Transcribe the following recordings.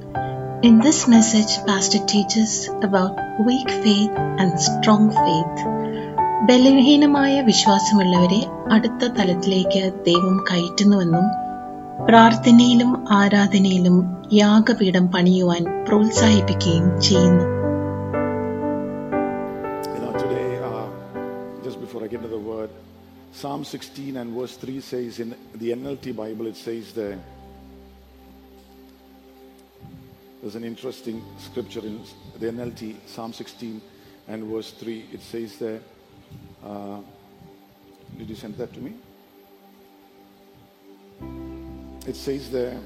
In this message, Pastor teaches about weak faith and strong faith. ബലഹീനമായ വിശ്വാസമുള്ളവരെ അടുത്ത തലത്തിലേക്ക് ദൈവം കയറ്റുന്നുവെന്നും പ്രാർത്ഥനയിലും ആരാധനയിലും യാഗപീഠം പണിയുവാൻ പ്രോത്സാഹിപ്പിക്കുകയും ചെയ്യുന്നു You know, today, uh, just before I get to the word, Psalm 16 and verse 3 says in the NLT Bible, it says there, there's an interesting scripture in the NLT, Psalm 16 and verse 3. It says there, uh, did you send that to me? It says there,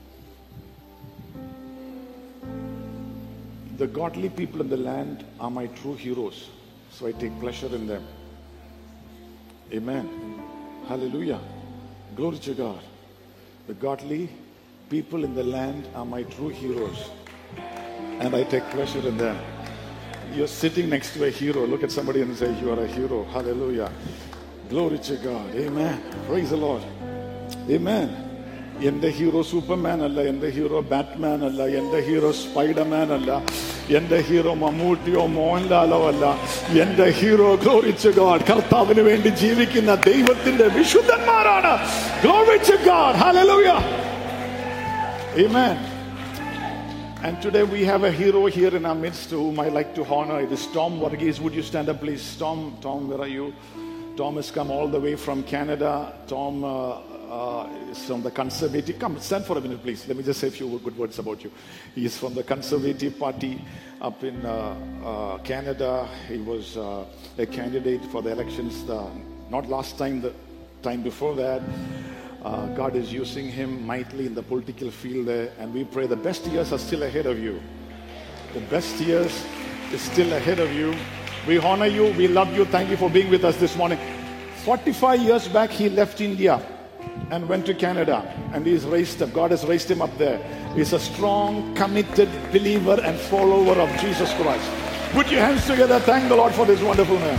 the godly people in the land are my true heroes, so I take pleasure in them. Amen. Hallelujah. Glory to God. The godly people in the land are my true heroes, and I take pleasure in them. You're sitting next to a hero. Look at somebody and say, You are a hero. Hallelujah. Glory to God. Amen. Praise the Lord. Amen. എന്റെ hero Superman അല്ല എന്റെ hero Batman അല്ല എന്റെ hero Spiderman അല്ല എന്റെ hero മമ്മൂട്ടിയോ മോഹൻലാലോ അല്ല എന്റെ hero ഗ്ലോറിച്ച് God കർത്താവിന് വേണ്ടി ജീവിക്കുന്ന ദൈവത്തിന്റെ വിശുദ്ധന്മാരാണ് glory to God hallelujah Amen. And today we have a hero here in our midst whom I like to honor. It is Tom Varghese. Would you stand up, please? Tom, Tom, where are you? Tom has come all the way from Canada. Tom uh, uh, is from the Conservative. Come, stand for a minute, please. Let me just say a few good words about you. He is from the Conservative Party up in uh, uh, Canada. He was uh, a candidate for the elections, the, not last time, the time before that. Uh, God is using him mightily in the political field there, and we pray the best years are still ahead of you. The best years is still ahead of you. We honor you, we love you. Thank you for being with us this morning. 45 years back, he left India and went to Canada, and he's raised up. God has raised him up there. He's a strong, committed believer and follower of Jesus Christ. Put your hands together. Thank the Lord for this wonderful man.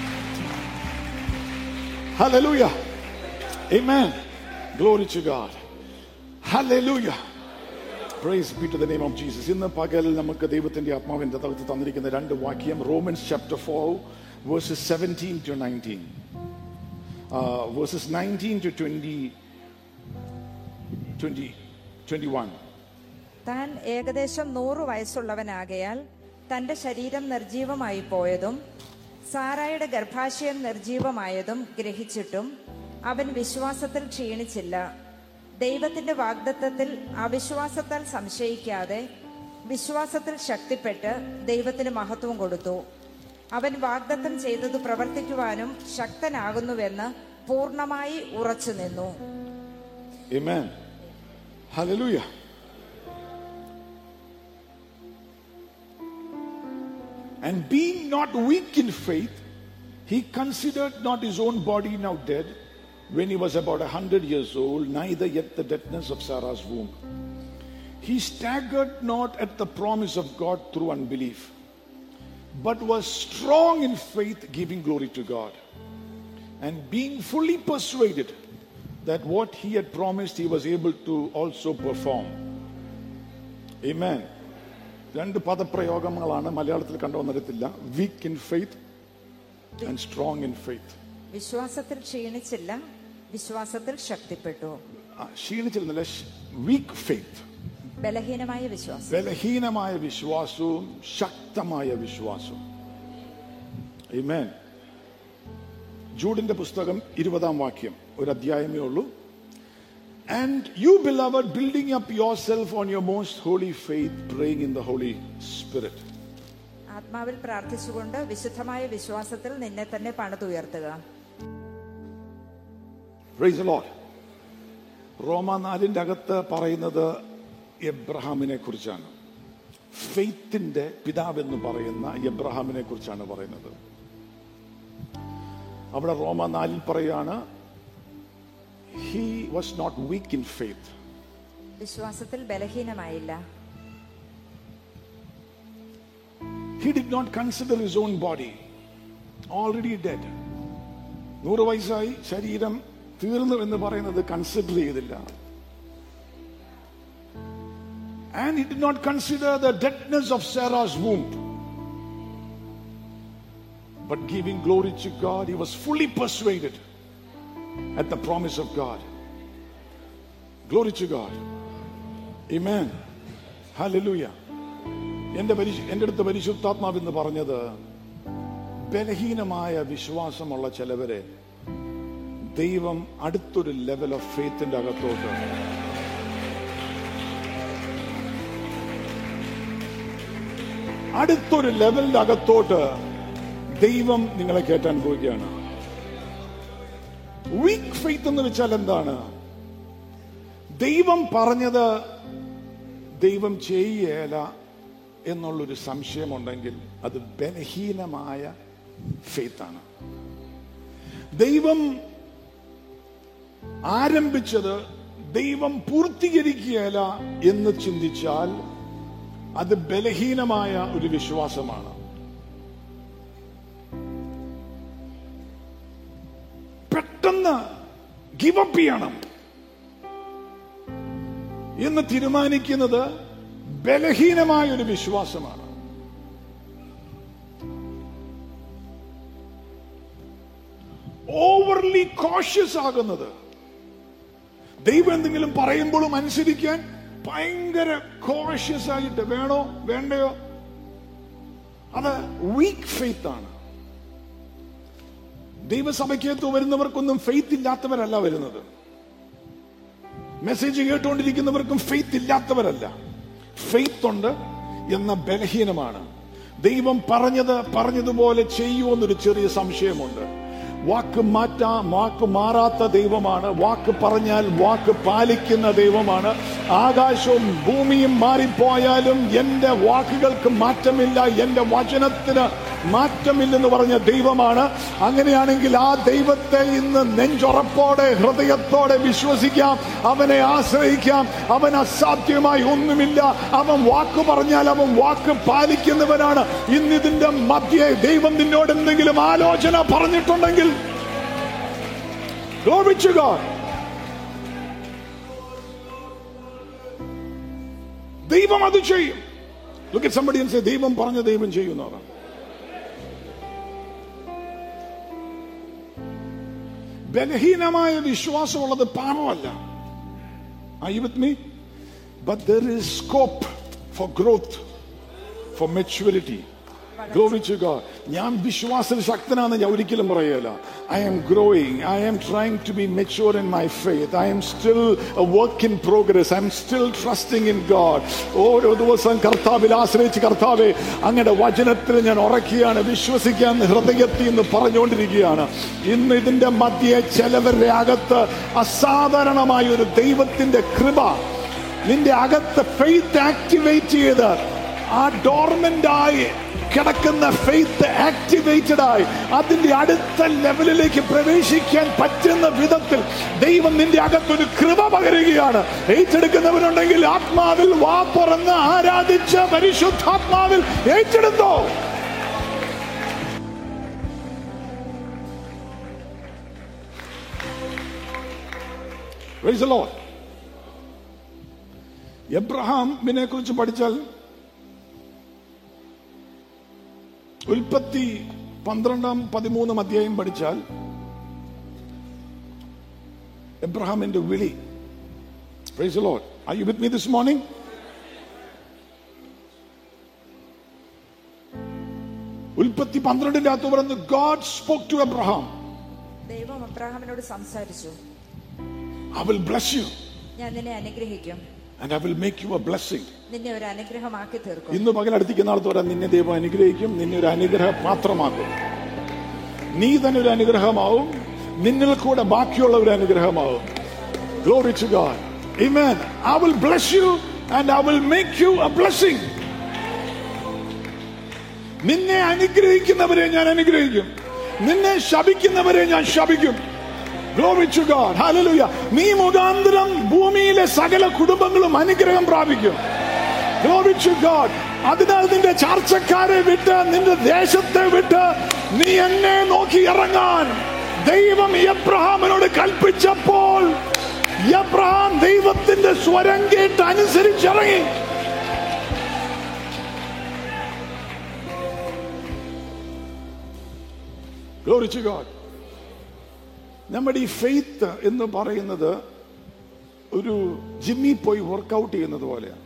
Hallelujah. Amen. Glory to God. Hallelujah. Praise be to the name of Jesus. ഇന്ന് പകലിൽ നമുക്ക് ദൈവത്തിന്റെ ആത്മാവിന്റെ തലത്ത് തന്നിരിക്കുന്ന രണ്ട് വാക്യം Romans chapter four verses seventeen to nineteen verses nineteen to twenty twenty twenty one താൻ ഏകദേശം നൂറു വയസ്സുള്ളവനാകയാൽ തന്റെ ശരീരം നിർജീവമായി പോയതും സാറായുടെ ഗർഭാശയം നിർജീവമായതും ഗ്രഹിച്ചിട്ടും അവൻ വിശ്വാസത്തിൽ ക്ഷീണിച്ചില്ല ദൈവത്തിന്റെ വാഗ്ദത്തത്തിൽ അവിശ്വാസത്താൽ സംശയിക്കാതെ വിശ്വാസത്തിൽ ശക്തിപ്പെട്ട് ദൈവത്തിന് മഹത്വം കൊടുത്തു അവൻ വാഗ്ദത്തം ചെയ്തത് പ്രവർത്തിക്കുവാനും ശക്തനാകുന്നുവെന്ന് പൂർണ്ണമായി ഉറച്ചു നിന്നു Amen. Hallelujah. And being not weak in faith, he considered not his own body now dead when he was about a hundred years old, neither yet the deadness of Sarah's womb. He staggered not at the promise of God through unbelief, but was strong in faith, giving glory to God, and being fully persuaded that what he had promised he was able to also perform. Amen. രണ്ട് പദപ്രയോഗങ്ങളാണ് മലയാളത്തിൽ കണ്ടുവന്നിരത്തില്ല weak in faith and strong in faith വിശ്വാസത്തിൽ ക്ഷീണിച്ചില്ല വിശ്വാസത്തിൽ ശക്തിപ്പെട്ടു ക്ഷീണിച്ചിരുന്നില്ല week faith ബലഹീനമായ വിശ്വാസം ബലഹീനമായ വിശ്വാസവും ശക്തമായ വിശ്വാസവും Amen. ജൂഡിന്റെ പുസ്തകം ഇരുപതാം വാക്യം ഒരു അധ്യായമേ ഉള്ളൂ and you beloved building up yourself on your most holy faith praying in the Holy Spirit ആത്മാവിൽ പ്രാർത്ഥിച്ചുകൊണ്ട് വിശുദ്ധമായ വിശ്വാസത്തിൽ നിന്നെ തന്നെ പണിതുയർത്തുക പ്രൈസ് ലോഡ് റോമ നാലിന്റെ അകത്ത് പറയുന്നത് എബ്രഹാമിനെ കുറിച്ചാണ് ഫെയ്ത്തിന്റെ പിതാവെന്ന് പറയുന്ന എബ്രഹാമിനെ കുറിച്ചാണ് പറയുന്നത് അവിടെ റോമ നാലിൽ പറയാണ് he was not weak in faith വിശ്വാസത്തിൽ ബലഹീനമായില്ല He did not consider his own body already dead. നൂറ് വയസ്സായി ശരീരം തീർന്നു എന്ന് പറയുന്നത് കൺസിഡർ ചെയ്തില്ല And he did not consider the deadness of Sarah's womb. But giving glory to God, he was fully persuaded at the promise of God. Glory to God. Amen. Hallelujah. എന്റെ പരിശു എൻ്റെ അടുത്ത് പരിശുദ്ധാത്മാവ് എന്ന് പറഞ്ഞത് ബലഹീനമായ വിശ്വാസമുള്ള ചിലവരെ ദൈവം അടുത്തൊരു ലെവൽ ഓഫ് ഫെയ്ത്തിന്റെ അകത്തോട്ട് അടുത്തൊരു ലെവലിന്റെ അകത്തോട്ട് ദൈവം നിങ്ങളെ കയറ്റാൻ പോവുകയാണ് വീക്ക് ഫെയ്ത്ത് എന്ന് വെച്ചാൽ എന്താണ് ദൈവം പറഞ്ഞത് ദൈവം ചെയ്യേല എന്നുള്ളൊരു സംശയമുണ്ടെങ്കിൽ അത് ബലഹീനമായ ഫെയ്ത്താണ് ദൈവം ആരംഭിച്ചത് ദൈവം പൂർത്തീകരിക്കുകയില്ല എന്ന് ചിന്തിച്ചാൽ അത് ബലഹീനമായ ഒരു വിശ്വാസമാണ് പെട്ടെന്ന് ഗിവപ്പ് ചെയ്യണം എന്ന് തീരുമാനിക്കുന്നത് ബലഹീനമായ ഒരു വിശ്വാസമാണ് ഓവർലി കോഷ്യസ് ആകുന്നത് ദൈവം എന്തെങ്കിലും പറയുമ്പോഴും അനുസരിക്കാൻ ഭയങ്കര കോഷ്യസ് ആയിട്ട് വേണോ വേണ്ടയോ അത് വീക്ക് ഫെയ്ത്ത് ആണ് ദൈവസഭയ്ക്കകത്ത് വരുന്നവർക്കൊന്നും ഫെയ്ത്ത് ഇല്ലാത്തവരല്ല വരുന്നത് മെസ്സേജ് കേട്ടുകൊണ്ടിരിക്കുന്നവർക്കും ഫെയ്ത്ത് ഇല്ലാത്തവരല്ല ഫെയ്ത്ത് ഉണ്ട് എന്ന ബലഹീനമാണ് ദൈവം പറഞ്ഞത് പറഞ്ഞതുപോലെ ചെയ്യുമെന്നൊരു ചെറിയ സംശയമുണ്ട് വാക്ക് മാറ്റാ വാക്ക് മാറാത്ത ദൈവമാണ് വാക്ക് പറഞ്ഞാൽ വാക്ക് പാലിക്കുന്ന ദൈവമാണ് ആകാശവും ഭൂമിയും മാറിപ്പോയാലും എന്റെ വാക്കുകൾക്ക് മാറ്റമില്ല എന്റെ വചനത്തിന് മാറ്റമില്ലെന്ന് പറഞ്ഞ ദൈവമാണ് അങ്ങനെയാണെങ്കിൽ ആ ദൈവത്തെ ഇന്ന് നെഞ്ചുറപ്പോടെ ഹൃദയത്തോടെ വിശ്വസിക്കാം അവനെ ആശ്രയിക്കാം അവൻ അസാധ്യമായി ഒന്നുമില്ല അവൻ വാക്ക് പറഞ്ഞാൽ അവൻ വാക്ക് പാലിക്കുന്നവനാണ് ഇന്ന് ഇതിന്റെ മധ്യേ ദൈവം നിന്നോട് എന്തെങ്കിലും ആലോചന പറഞ്ഞിട്ടുണ്ടെങ്കിൽ Glory to God. ദൈവം അത് ചെയ്യും Look at somebody and say, ദൈവം പറഞ്ഞ ദൈവം ചെയ്യുന്നതാണ് ബലഹീനമായ വിശ്വാസമുള്ളത് പാപമല്ല Are you with me? But there is scope for growth, for maturity. Glory to God. ഞാൻ വിശ്വാസത്തിൽ ശക്തനാണെന്ന് ഞാൻ ഒരിക്കലും പറയല I am growing I am trying to be mature in my faith I am still a work in progress I am still trusting in God ഓരോ ദിവസവും കർത്താവിൽ ആശ്രയിച്ച് കർത്താവെ അങ്ങയുടെ വചനത്തിൽ ഞാൻ ഉറക്കുകയാണ് വിശ്വസിക്കാൻ ഹൃദയത്തിൽ നിന്ന് പറഞ്ഞുകൊണ്ടിരിക്കുകയാണ് ഇന്ന് ഇതിന്റെ മധ്യേ ചിലവരുടെ അകത്ത് അസാധാരണമായ ഒരു ദൈവത്തിന്റെ കൃപ നിന്റെ അകത്ത് ഫെയ്ത്ത് ആക്ടിവേറ്റ് ചെയ്ത് ആ ഡോർമെന്റ് ആയി കിടക്കുന്ന ഫെയ്ത്ത് ആക്ടിവേറ്റഡ് ആയി അതിന്റെ അടുത്ത ലെവലിലേക്ക് പ്രവേശിക്കാൻ പറ്റുന്ന വിധത്തിൽ ദൈവം നിന്റെ അകത്തൊരു കൃപ പകരുകയാണ് ഏറ്റെടുക്കുന്നവരുണ്ടെങ്കിൽ ആത്മാവിൽ വാ തുറന്ന് ആരാധിച്ച പരിശുദ്ധാത്മാവിൽ ഏറ്റെടുത്തോ Praise the Lord. എബ്രഹാമിനെ കുറിച്ച് പഠിച്ചാൽ ഉൽപ്പത്തി പന്ത്രണ്ടാം പതിമൂന്നാം അധ്യായം പഠിച്ചാൽ എബ്രഹാമിന്റെ വിളി Praise the Lord. Are you with me this morning? ഉൽപ്പത്തി പന്ത്രണ്ടിന്റെ അകത്ത് പറയുന്നു ഗോഡ് സ്പോക്ക് ടു എബ്രഹാം ദൈവം അബ്രാഹാമിനോട് സംസാരിച്ചു ഐ വിൽ ബ്ലസ് യു ഞാൻ നിന്നെ അനുഗ്രഹിക്കും and I will make you a blessing നിന്നെ ഒരു അനുഗ്രഹമാക്കി തീർക്കും ഇന്ന് പകൽ അടുത്തിക്കുന്ന ആളത്ത് പറയാം നിന്നെ ദൈവം അനുഗ്രഹിക്കും നിന്നെ ഒരു അനുഗ്രഹ പാത്രമാക്കും നീ തന്നെ ഒരു അനുഗ്രഹമാവും നിന്നിൽ കൂടെ ബാക്കിയുള്ള ഒരു അനുഗ്രഹമാവും glory to God Amen. I will bless you and I will make you a blessing. നിന്നെ അനുഗ്രഹിക്കുന്നവരെ ഞാൻ അനുഗ്രഹിക്കും നിന്നെ ശപിക്കുന്നവരെ ഞാൻ ശപിക്കും Glory to God. Hallelujah. നീ മുഖാന്തരം ഭൂമിയിലെ സകല കുടുംബങ്ങളും അനുഗ്രഹം പ്രാപിക്കും Glory to God. അതിനാൽ നിന്റെ ചാർച്ചക്കാരെ വിട്ട് നിന്റെ ദേശത്തെ വിട്ട് നീ എന്നെ നോക്കി ഇറങ്ങാൻ ദൈവം എബ്രഹാമിനോട് കൽപ്പിച്ചപ്പോൾ എബ്രഹാം ദൈവത്തിന്റെ സ്വരം കേട്ട് അനുസരിച്ചിറങ്ങി Glory to God. നമ്മുടെ ഈ ഫെയ്ത്ത് എന്ന് പറയുന്നത് ഒരു ജിമ്മി പോയി വർക്കൗട്ട് ചെയ്യുന്നത് പോലെയാണ്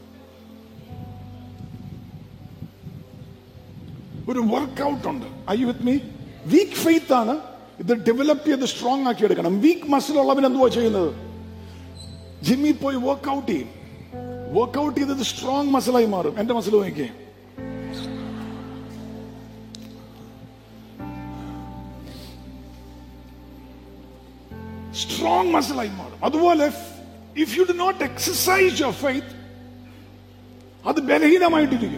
ഒരു വർക്കൗട്ട് ഉണ്ട് I with me weak faith ആണ് ഇത് ഡെവലപ്പ് ചെയ്ത് സ്ട്രോങ് ആക്കി എടുക്കണം വീക്ക് മസിൽ ഉള്ളവൻ എന്തുവാ ചെയ്യുന്നത് ജിമ്മിൽ പോയി വർക്കൗട്ട് ചെയ്യും വർക്കൗട്ട് ചെയ്തത് സ്ട്രോങ് മസിലായി മാറും എന്റെ മസിൽ നോക്കിയേ സ്ട്രോങ് മസിലായി മാറും അതുപോലെ if you do not exercise your faith അത് ബലഹീനമായിട്ടിരിക്കും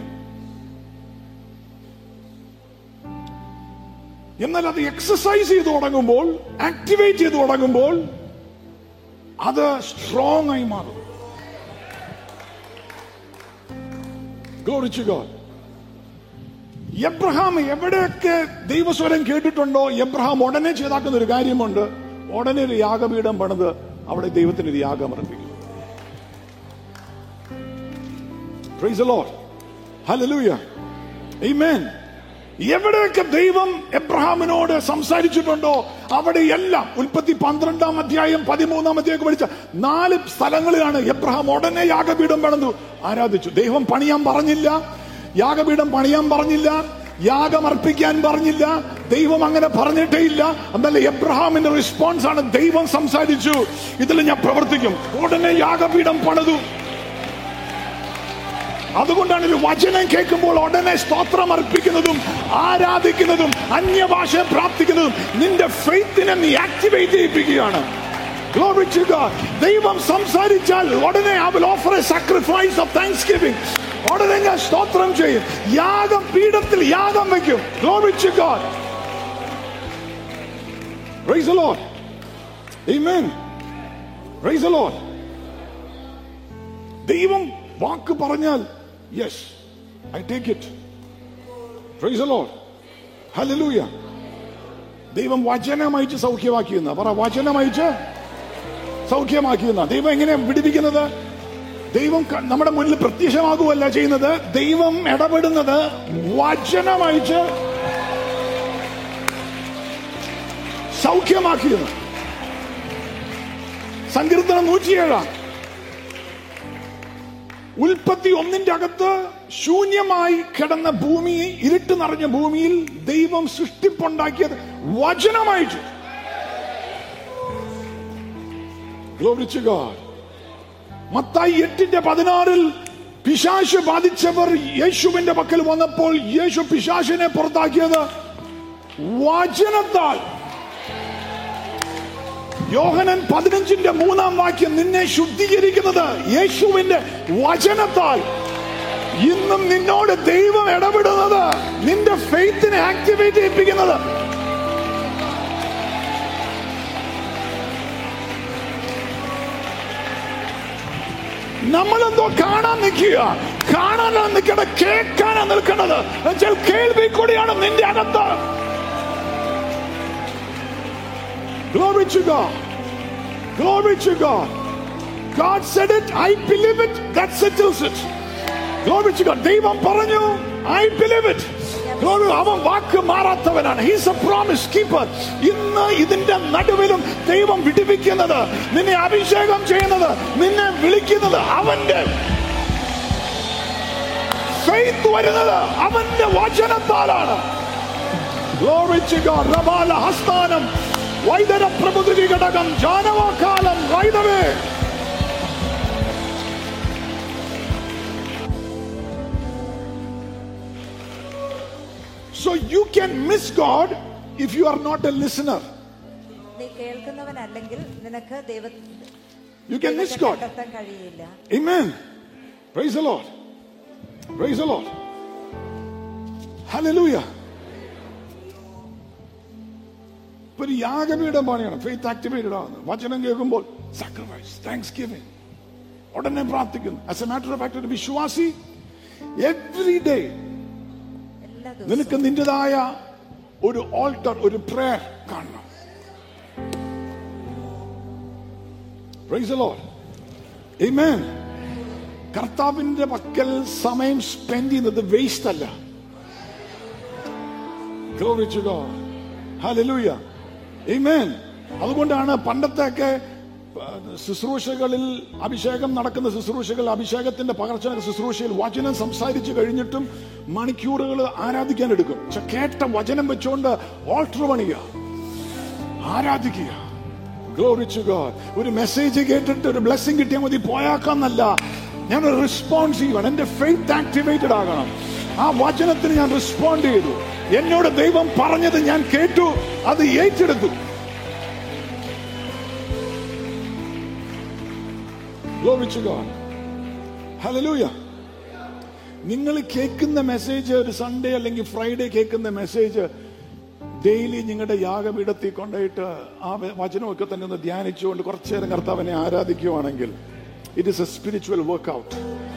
എന്നാൽ അത് എക്സസൈസ് ചെയ്ത് തുടങ്ങുമ്പോൾ ആക്ടിവേറ്റ് ചെയ്ത് തുടങ്ങുമ്പോൾ അത് സ്ട്രോങ് ആയി മാറും Glory to God. എബ്രഹാം എവിടെയൊക്കെ ദൈവസ്വരം കേട്ടിട്ടുണ്ടോ എബ്രഹാം ഉടനെ ചെയ്താക്കുന്ന ഒരു കാര്യമുണ്ട് ഉടനെ ഒരു യാഗപീഠം പണിത് അവിടെ ദൈവത്തിന് ഒരു യാഗം അർപ്പിക്കും Praise the Lord. Hallelujah. Amen. എവിടെയൊക്കെ ദൈവം എബ്രഹാമിനോട് സംസാരിച്ചിട്ടുണ്ടോ അവിടെ എല്ലാം ഉൽപ്പത്തി പന്ത്രണ്ടാം അധ്യായം പതിമൂന്നാം അധ്യായം പഠിച്ച നാല് സ്ഥലങ്ങളിലാണ് എബ്രഹാം ഉടനെ യാഗപീഠം പണിതു ആരാധിച്ചു ദൈവം പണിയാൻ പറഞ്ഞില്ല യാഗപീഠം പണിയാൻ പറഞ്ഞില്ല യാഗം അർപ്പിക്കാൻ പറഞ്ഞില്ല ദൈവം അങ്ങനെ പറഞ്ഞിട്ടേ ഇല്ല എന്നല്ല എബ്രഹാമിന്റെ റെസ്പോൺസ് ആണ് ദൈവം സംസാരിച്ചു ഇതിൽ ഞാൻ പ്രവർത്തിക്കും ഉടനെ യാഗപീഠം പണിതു അതുകൊണ്ടാണ് ഒരു വചനം കേൾക്കുമ്പോൾ ഉടനെ സ്തോത്രം അർപ്പിക്കുന്നതും ആരാധിക്കുന്നതും അന്യഭാഷ പ്രാർത്ഥിക്കുന്നതും നിന്റെ ഫെയ്ത്തിനെ നീ ആക്ടിവേറ്റ് ചെയ്യിപ്പിക്കുകയാണ് Glory to God. ദൈവം സംസാരിച്ചാൽ ഉടനെ I will offer a sacrifice of thanksgiving. ഉടനെ ഞാൻ സ്തോത്രം ചെയ്യും യാഗം പീഠത്തിൽ യാഗം വയ്ക്കും Glory to God. Praise the Lord. Amen. Praise the Lord. ദൈവം വാക്ക് പറഞ്ഞാൽ yes I take it praise Lord hallelujah ദൈവം വചനമയച്ച് സൗഖ്യമാക്കിയെന്ന പറ വചനമയച്ച് സൗഖ്യമാക്കിയെന്ന ദൈവം എങ്ങനെ വിടിപ്പിക്കുന്നത് ദൈവം ക- നമ്മുടെ മുന്നിൽ പ്രത്യക്ഷമാകുമല്ല ചെയ്യുന്നത് ദൈവം ഇടപെടുന്നത് വചനമയച്ച് സൗഖ്യമാക്കിയെന്ന് സങ്കീർത്തനം നൂറ്റിയേഴാം ഉൽപ്പത്തി ഒന്നിന്റെ അകത്ത് ശൂന്യമായി കിടന്ന ഭൂമി ഇരുട്ട് നിറഞ്ഞ ഭൂമിയിൽ ദൈവം സൃഷ്ടിപ്പുണ്ടാക്കിയത് വചനമായിട്ട് Glory to God. മത്തായി എട്ടിന്റെ പതിനാറിൽ പിശാശ് ബാധിച്ചവർ യേശുവിന്റെ പക്കൽ വന്നപ്പോൾ യേശു പിശാശിനെ പുറത്താക്കിയത് വചനത്താൽ യോഹനൻ പതിനഞ്ചിന്റെ മൂന്നാം വാക്യം നിന്നെ ശുദ്ധീകരിക്കുന്നത് യേശുവിന്റെ വചനത്താൽ ഇന്നും നിന്നോട് ദൈവം ഇടപെടുന്നത് നിന്റെ ഫെയ്ത്തിനെ ആക്ടിവേറ്റ് ചെയ്യിപ്പിക്കുന്നത് നമ്മളെന്തോ കാണാൻ നിൽക്കുക കാണാനാണ് നിൽക്കേണ്ടത് കേൾക്കാനാണ് നിൽക്കേണ്ടത് എന്നുവെച്ചാൽ കേൾവി കൂടിയാണ് നിന്റെ അകത്ത് Glory to God. Glory to God. God said it, I believe it, that settles it. Glory to God. ദൈവം പറഞ്ഞു I believe it. Glory, അവൻ വാക്ക് മാറാത്തവനാണ് ഹീസ് എ പ്രോമിസ് കീപ്പർ ഇന്ന് ഇതിന്റെ നടുവിലും ദൈവം വിടിപ്പിക്കുന്നത് നിന്നെ അഭിഷേകം ചെയ്യുന്നത് നിന്നെ വിളിക്കുന്നത് അവന്റെ ഫെയ്ത്ത് വരുന്നത് അവന്റെ വചനത്താലാണ് Glory to God. റബാല ഹസ്താനം വൈദര പ്രമുദ്രി ഘടകം ജാനവാകാലം വൈദവേ So you can miss God if you are not a listener. നീ കേൾക്കുന്നവനല്ലെങ്കിൽ നിനക്ക് ദൈവ You can miss ദൈവത്തെ God. കണ്ടെത്താൻ കഴിയില്ല Amen. Praise the Lord. Praise the Lord. Hallelujah. ഇപ്പൊ ഒരു യാഗപീഠം പണിയാണ് ഫെയ്ത്ത് ആക്ടിവേറ്റഡ് ആവുന്നത് വചനം കേൾക്കുമ്പോൾ സാക്രിഫൈസ് താങ്ക്സ് ഗിവിംഗ് ഉടനെ പ്രാർത്ഥിക്കുന്നു as a matter of fact ഒരു വിശ്വാസി എവ്രി ഡേ എല്ലാ നിനക്ക് ദിവസവും നിന്റേതായ ഒരു ഓൾട്ടർ ഒരു പ്രേയർ കാണണം Praise the Lord. Amen. കർത്താവിന്റെ പക്കൽ സമയം സ്പെൻഡ് ചെയ്യുന്നത് വേസ്റ്റ് അല്ല Glory to God. Hallelujah amen അതുകൊണ്ടാണ് പണ്ടത്തെയൊക്കെ ആ, ശുശ്രൂഷകളിൽ അഭിഷേകം നടക്കുന്ന ശുശ്രൂഷകൾ അഭിഷേകത്തിന്റെ പകർച്ച ശുശ്രൂഷയിൽ വചനം സംസാരിച്ചു കഴിഞ്ഞിട്ടും മണിക്കൂറുകൾ ആരാധിക്കാൻ എടുക്കും പക്ഷെ കേട്ട വചനം വെച്ചുകൊണ്ട് ഓൾട്ടർ പണിയുക ആരാധിക്കുക Glory to God. ഒരു മെസ്സേജ് കേട്ടിട്ട് ഒരു ബ്ലെസ്സിങ് കിട്ടിയാൽ മതി പോയാക്കാന്നല്ല ഞാൻ റെസ്പോൺസീവ് ആണ് എന്റെ ഫെയ്ത്ത് ആക്ടിവേറ്റഡ് ആകണം ആ വചനത്തിന് ഞാൻ റെസ്പോണ്ട് ചെയ്തു എന്നോട് ദൈവം പറഞ്ഞത് ഞാൻ കേട്ടു അത് ഏറ്റെടുത്തു Glory to God. Hallelujah. നിങ്ങൾ കേൾക്കുന്ന മെസ്സേജ് ഒരു സൺഡേ അല്ലെങ്കിൽ ഫ്രൈഡേ കേൾക്കുന്ന മെസ്സേജ് ഡെയിലി നിങ്ങളുടെ യാഗപീഠത്തിൽ കൊണ്ടുപോയിട്ട് ആ വ- വചനമൊക്കെ തന്നെ ഒന്ന് ധ്യാനിച്ചുകൊണ്ട് കുറച്ചു നേരം കർത്താവിനെ ആരാധിക്കുവാണെങ്കിൽ it is a spiritual workout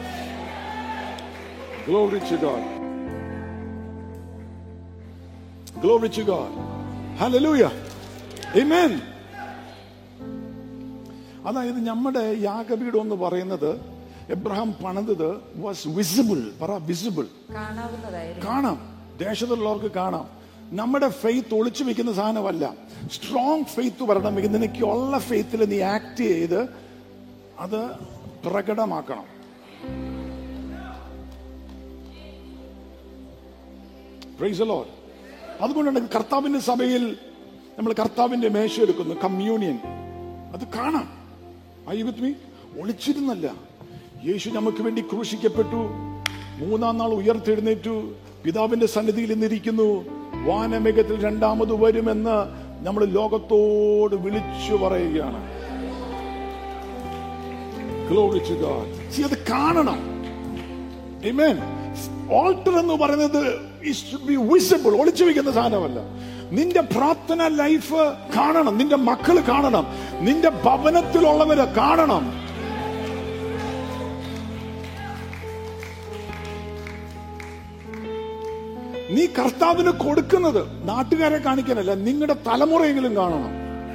Glory to God. Glory to God. Hallelujah. Amen. അതായത് നമ്മുടെ യാഗപീഠം എന്ന് പറയുന്നത് എബ്രഹാം പണിതത് വാസ് വിസിബിൾ പറ വിസിബിൾ കാണാവുന്നതായിരുന്നു കാണാം ദേശത്തുള്ളവർക്ക് കാണാം നമ്മുടെ ഫെയ്ത്ത് ഒളിച്ചു വെക്കുന്ന സാധനമല്ല സ്ട്രോങ് ഫെയ്ത്ത് വരണമെങ്കിൽ നിനക്കുള്ള ഫെയ്ത്തിൽ നീ ആക്ട് ചെയ്ത് അത് പ്രകടമാക്കണം Praise the Lord. അതുകൊണ്ടാണ് കർത്താവിന്റെ സഭയിൽ നമ്മൾ കർത്താവിന്റെ മേശ എടുക്കുന്നു കമ്മ്യൂണിയൻ അത് കാണാം ഐ വിത്ത് മീ ഒളിച്ചിരുന്നല്ല യേശു നമുക്ക് വേണ്ടി ക്രൂശിക്കപ്പെട്ടു മൂന്നാം നാൾ ഉയർത്തെഴുന്നേറ്റു പിതാവിന്റെ സന്നിധിയിൽ ഇന്നിരിക്കുന്നു വാനമേഘത്തിൽ രണ്ടാമത് വരുമെന്ന് നമ്മൾ ലോകത്തോട് വിളിച്ചു പറയുകയാണ് Glory to God. See, അത് കാണണം Amen. ഓൾട്ടർ എന്ന് പറയുന്നത് is to be visible ഒളിച്ചു വെക്കുന്ന സാധനമല്ല നിന്റെ പ്രാർത്ഥന ലൈഫ് കാണണം നിന്റെ മക്കൾ കാണണം നിന്റെ ഭവനത്തിലുള്ളവരെ കാണണം നീ കർത്താവിന് കൊടുക്കുന്നത് നാട്ടുകാരെ കാണിക്കാനല്ല നിങ്ങളുടെ തലമുറയെങ്കിലും കാണണം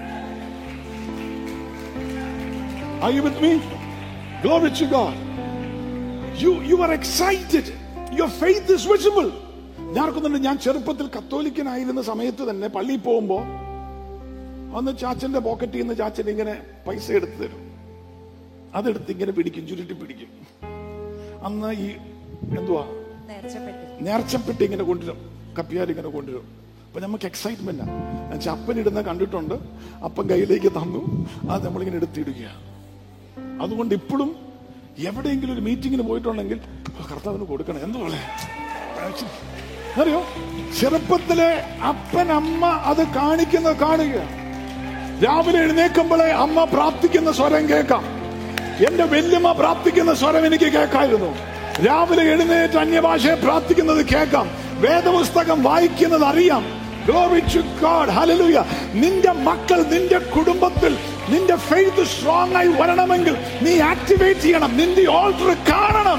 Are you with me? Glory to God. You, you are excited. Your faith is visible. ഞാൻ ഓർക്കുന്നുണ്ട് ഞാൻ ചെറുപ്പത്തിൽ കത്തോലിക്കനായിരുന്ന സമയത്ത് തന്നെ പള്ളിയിൽ പോകുമ്പോ അന്ന് ചാച്ചന്റെ പോക്കറ്റിൽ നിന്ന് ചാച്ചൻ ഇങ്ങനെ പൈസ എടുത്തു തരും അതെടുത്ത് ഇങ്ങനെ പിടിക്കും ചുരുട്ടി പിടിക്കും അന്ന് ഈ എന്തുവാ നേർച്ചപ്പെട്ടി നേർച്ചപ്പെട്ട് ഇങ്ങനെ കൊണ്ടുവരും കപ്പിയാർ ഇങ്ങനെ കൊണ്ടുവരും അപ്പൊ നമുക്ക് എക്സൈറ്റ്മെന്റ് എന്നുവെച്ചാൽ അപ്പൻ ഇടുന്ന കണ്ടിട്ടുണ്ട് അപ്പൻ കയ്യിലേക്ക് തന്നു അത് നമ്മളിങ്ങനെ എടുത്തിടുക അതുകൊണ്ട് ഇപ്പോഴും എവിടെയെങ്കിലും ഒരു മീറ്റിങ്ങിന് പോയിട്ടുണ്ടെങ്കിൽ "ഓ, കർത്താവിന് കൊടുക്കണം എന്തുപോലെ അറിയോ ചെറുപ്പത്തിലെ അപ്പൻ അമ്മ അത് കാണിക്കുന്നത് കാണുക രാവിലെ എഴുന്നേക്കുമ്പോഴേ അമ്മ പ്രാർത്ഥിക്കുന്ന സ്വരം കേൾക്കാം എന്റെ വല്യമ്മ പ്രാർത്ഥിക്കുന്ന സ്വരം എനിക്ക് കേൾക്കായിരുന്നു രാവിലെ എഴുന്നേറ്റ് അന്യഭാഷയെ പ്രാർത്ഥിക്കുന്നത് കേൾക്കാം വേദപുസ്തകം വായിക്കുന്നത് അറിയാം Glory to God. Hallelujah. നിന്റെ മക്കൾ നിന്റെ കുടുംബത്തിൽ നിന്റെ ഫെയ്ത്ത് സ്ട്രോങ് ആയി വരണമെങ്കിൽ നീ ആക്ടിവേറ്റ് ചെയ്യണം നിന്റെ ഓൾട്ടർ കാണണം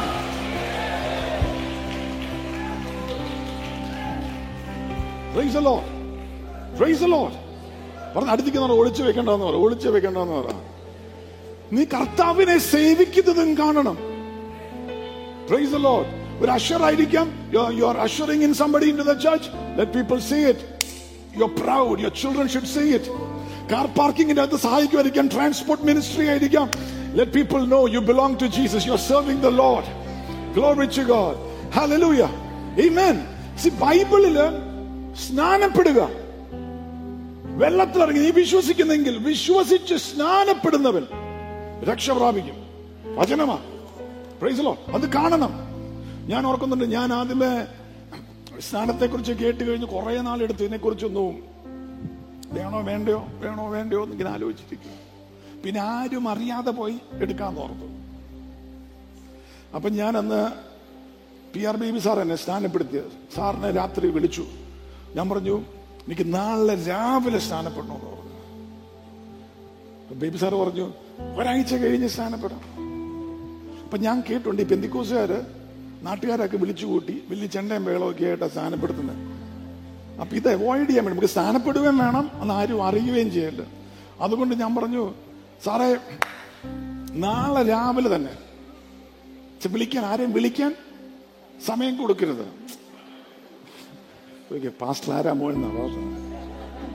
Praise the Lord. Praise the Lord. പറഞ്ഞ അടുത്തേക്ക് ഒളിച്ചു വെക്കണ്ടെന്ന് പറ ഒളിച്ചു വെക്കണ്ടെന്ന് പറ നീ കർത്താവിനെ സേവിക്കുന്നതും കാണണം Praise the Lord. ഒരു അഷർ ആയിരിക്കാം you are ushering in somebody into the church let people see it you are proud your children should see it car പാർക്കിംഗിന്റെ അകത്ത് സഹായിക്കുമായിരിക്കാം ട്രാൻസ്പോർട്ട് മിനിസ്ട്രി ആയിരിക്കാം let people know you belong to Jesus you are serving the Lord glory to God hallelujah amen see ബൈബിളില് സ്നാനപ്പെടുക വെള്ളത്തിലിറങ്ങി നീ വിശ്വസിക്കുന്നെങ്കിൽ വിശ്വസിച്ച് സ്നാനപ്പെടുന്നവൻ രക്ഷ പ്രാപിക്കും വചനമാ പ്രൈസലോ അത് കാണണം ഞാൻ ഓർക്കുന്നുണ്ട് ഞാൻ ആദ്യമേ സ്നാനത്തെ കുറിച്ച് കേട്ട് കഴിഞ്ഞ് കുറെ നാളെടുത്ത് ഇതിനെ കുറിച്ചൊന്നും വേണോ വേണ്ടയോ വേണോ വേണ്ടയോ എന്ന് ഇങ്ങനെ ആലോചിച്ചിരിക്കും പിന്നെ ആരും അറിയാതെ പോയി എടുക്കാന്ന് ഓർത്തു അപ്പൊ ഞാൻ അന്ന് പി ആർ ബേബി സാർ എന്നെ സ്നാനപ്പെടുത്തിയത് സാറിനെ രാത്രി വിളിച്ചു ഞാൻ പറഞ്ഞു എനിക്ക് നാളെ രാവിലെ സ്നാനപ്പെടണമെന്ന് പറഞ്ഞു അപ്പൊ ബേബി സാർ പറഞ്ഞു ഒരാഴ്ച കഴിഞ്ഞ് സ്നാനപ്പെടാം അപ്പൊ ഞാൻ കേട്ടുണ്ട് ഈ പെന്തിക്കോസുകാര് നാട്ടുകാരൊക്കെ വിളിച്ചു കൂട്ടി വലിയ ചെണ്ടയും വേളമൊക്കെ ആയിട്ടാണ് സ്നാനപ്പെടുത്തുന്നത് അപ്പൊ ഇത് അവോയ്ഡ് ചെയ്യാൻ വേണ്ടി നമുക്ക് സ്ഥാനപ്പെടുകയും വേണം എന്ന് ആരും അറിയുകയും ചെയ്യല്ല അതുകൊണ്ട് ഞാൻ പറഞ്ഞു സാറേ നാളെ രാവിലെ തന്നെ ഛെ, വിളിക്കാൻ ആരെയും വിളിക്കാൻ സമയം കൊടുക്കരുത് പാസ്റ്റർ ആരാ മോയെന്നാ പാസ്റ്റർ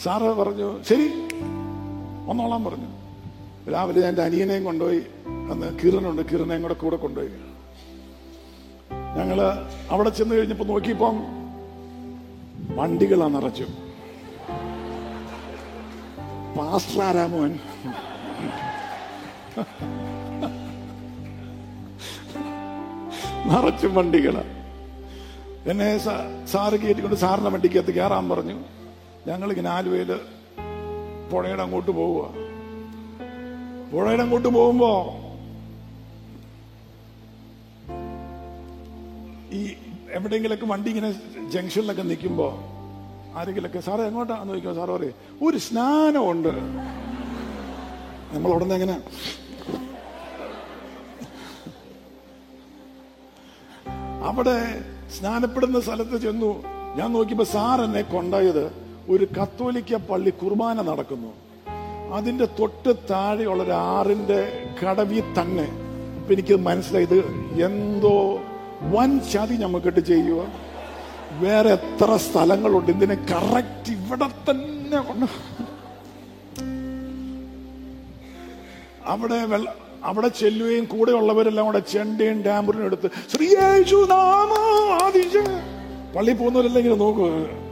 സാറ് പറഞ്ഞു ശരി വന്നോളാൻ പറഞ്ഞു രാവിലെ ഞാൻ എൻ്റെ അനിയനെയും കൊണ്ടുപോയി അന്ന് കിരണുണ്ട് കിരണയും കൂടെ കൂടെ കൊണ്ടുപോയി ഞങ്ങള് അവിടെ ചെന്ന് കഴിഞ്ഞപ്പോ നോക്കിയപ്പം വണ്ടികളാ നിറച്ചു പാസ്റ്റർ ആരാമോൻ നിറച്ചും വണ്ടികള് എന്നെ സാ- സാറ് കയറ്റിക്കൊണ്ട് സാറിന്റെ വണ്ടിക്കകത്ത് കയറാൻ പറഞ്ഞു ഞങ്ങളിങ്ങനെ ആലുവയില് പുഴയുടെ അങ്ങോട്ട് പോവുക പുഴയുടെ അങ്ങോട്ട് പോകുമ്പോ ഈ എവിടെയെങ്കിലൊക്കെ വണ്ടി ഇങ്ങനെ ജംഗ്ഷനിലൊക്കെ നിൽക്കുമ്പോ ആരെങ്കിലൊക്കെ സാറേ എങ്ങോട്ടാന്ന് ചോദിക്കും സാറ് പറയും ഒരു സ്നാനമുണ്ട് നമ്മൾ ഉടനെ എങ്ങനെ അവിടെ സ്നാനപ്പെടുന്ന സ്ഥലത്ത് ചെന്നു ഞാൻ നോക്കിയപ്പോ സാർ എന്നെ കൊണ്ടായത് ഒരു കത്തോലിക്ക പള്ളി കുർബാന നടക്കുന്നു അതിന്റെ തൊട്ട് താഴെയുള്ള ഒരു ആറിന്റെ കടവി തന്നെ അപ്പൊ എനിക്ക് മനസ്സിലായത് എന്തോ വൻ ചതി ഞമ്മക്കിട്ട് ചെയ്യുക വേറെ എത്ര സ്ഥലങ്ങളുണ്ട് ഇതിനെ കറക്റ്റ് ഇവിടെ തന്നെ കൊണ്ട് അവിടെ വെള്ള അവിടെ ചെല്ലുകയും കൂടെയുള്ളവരെല്ലാം കൂടെ ചെണ്ടയും ഡാമ്പറിനും എടുത്ത് ശ്രീയേശു നാമം ആദിശ പള്ളി പോകുന്നവരെല്ലാം ഇങ്ങനെ നോക്കുക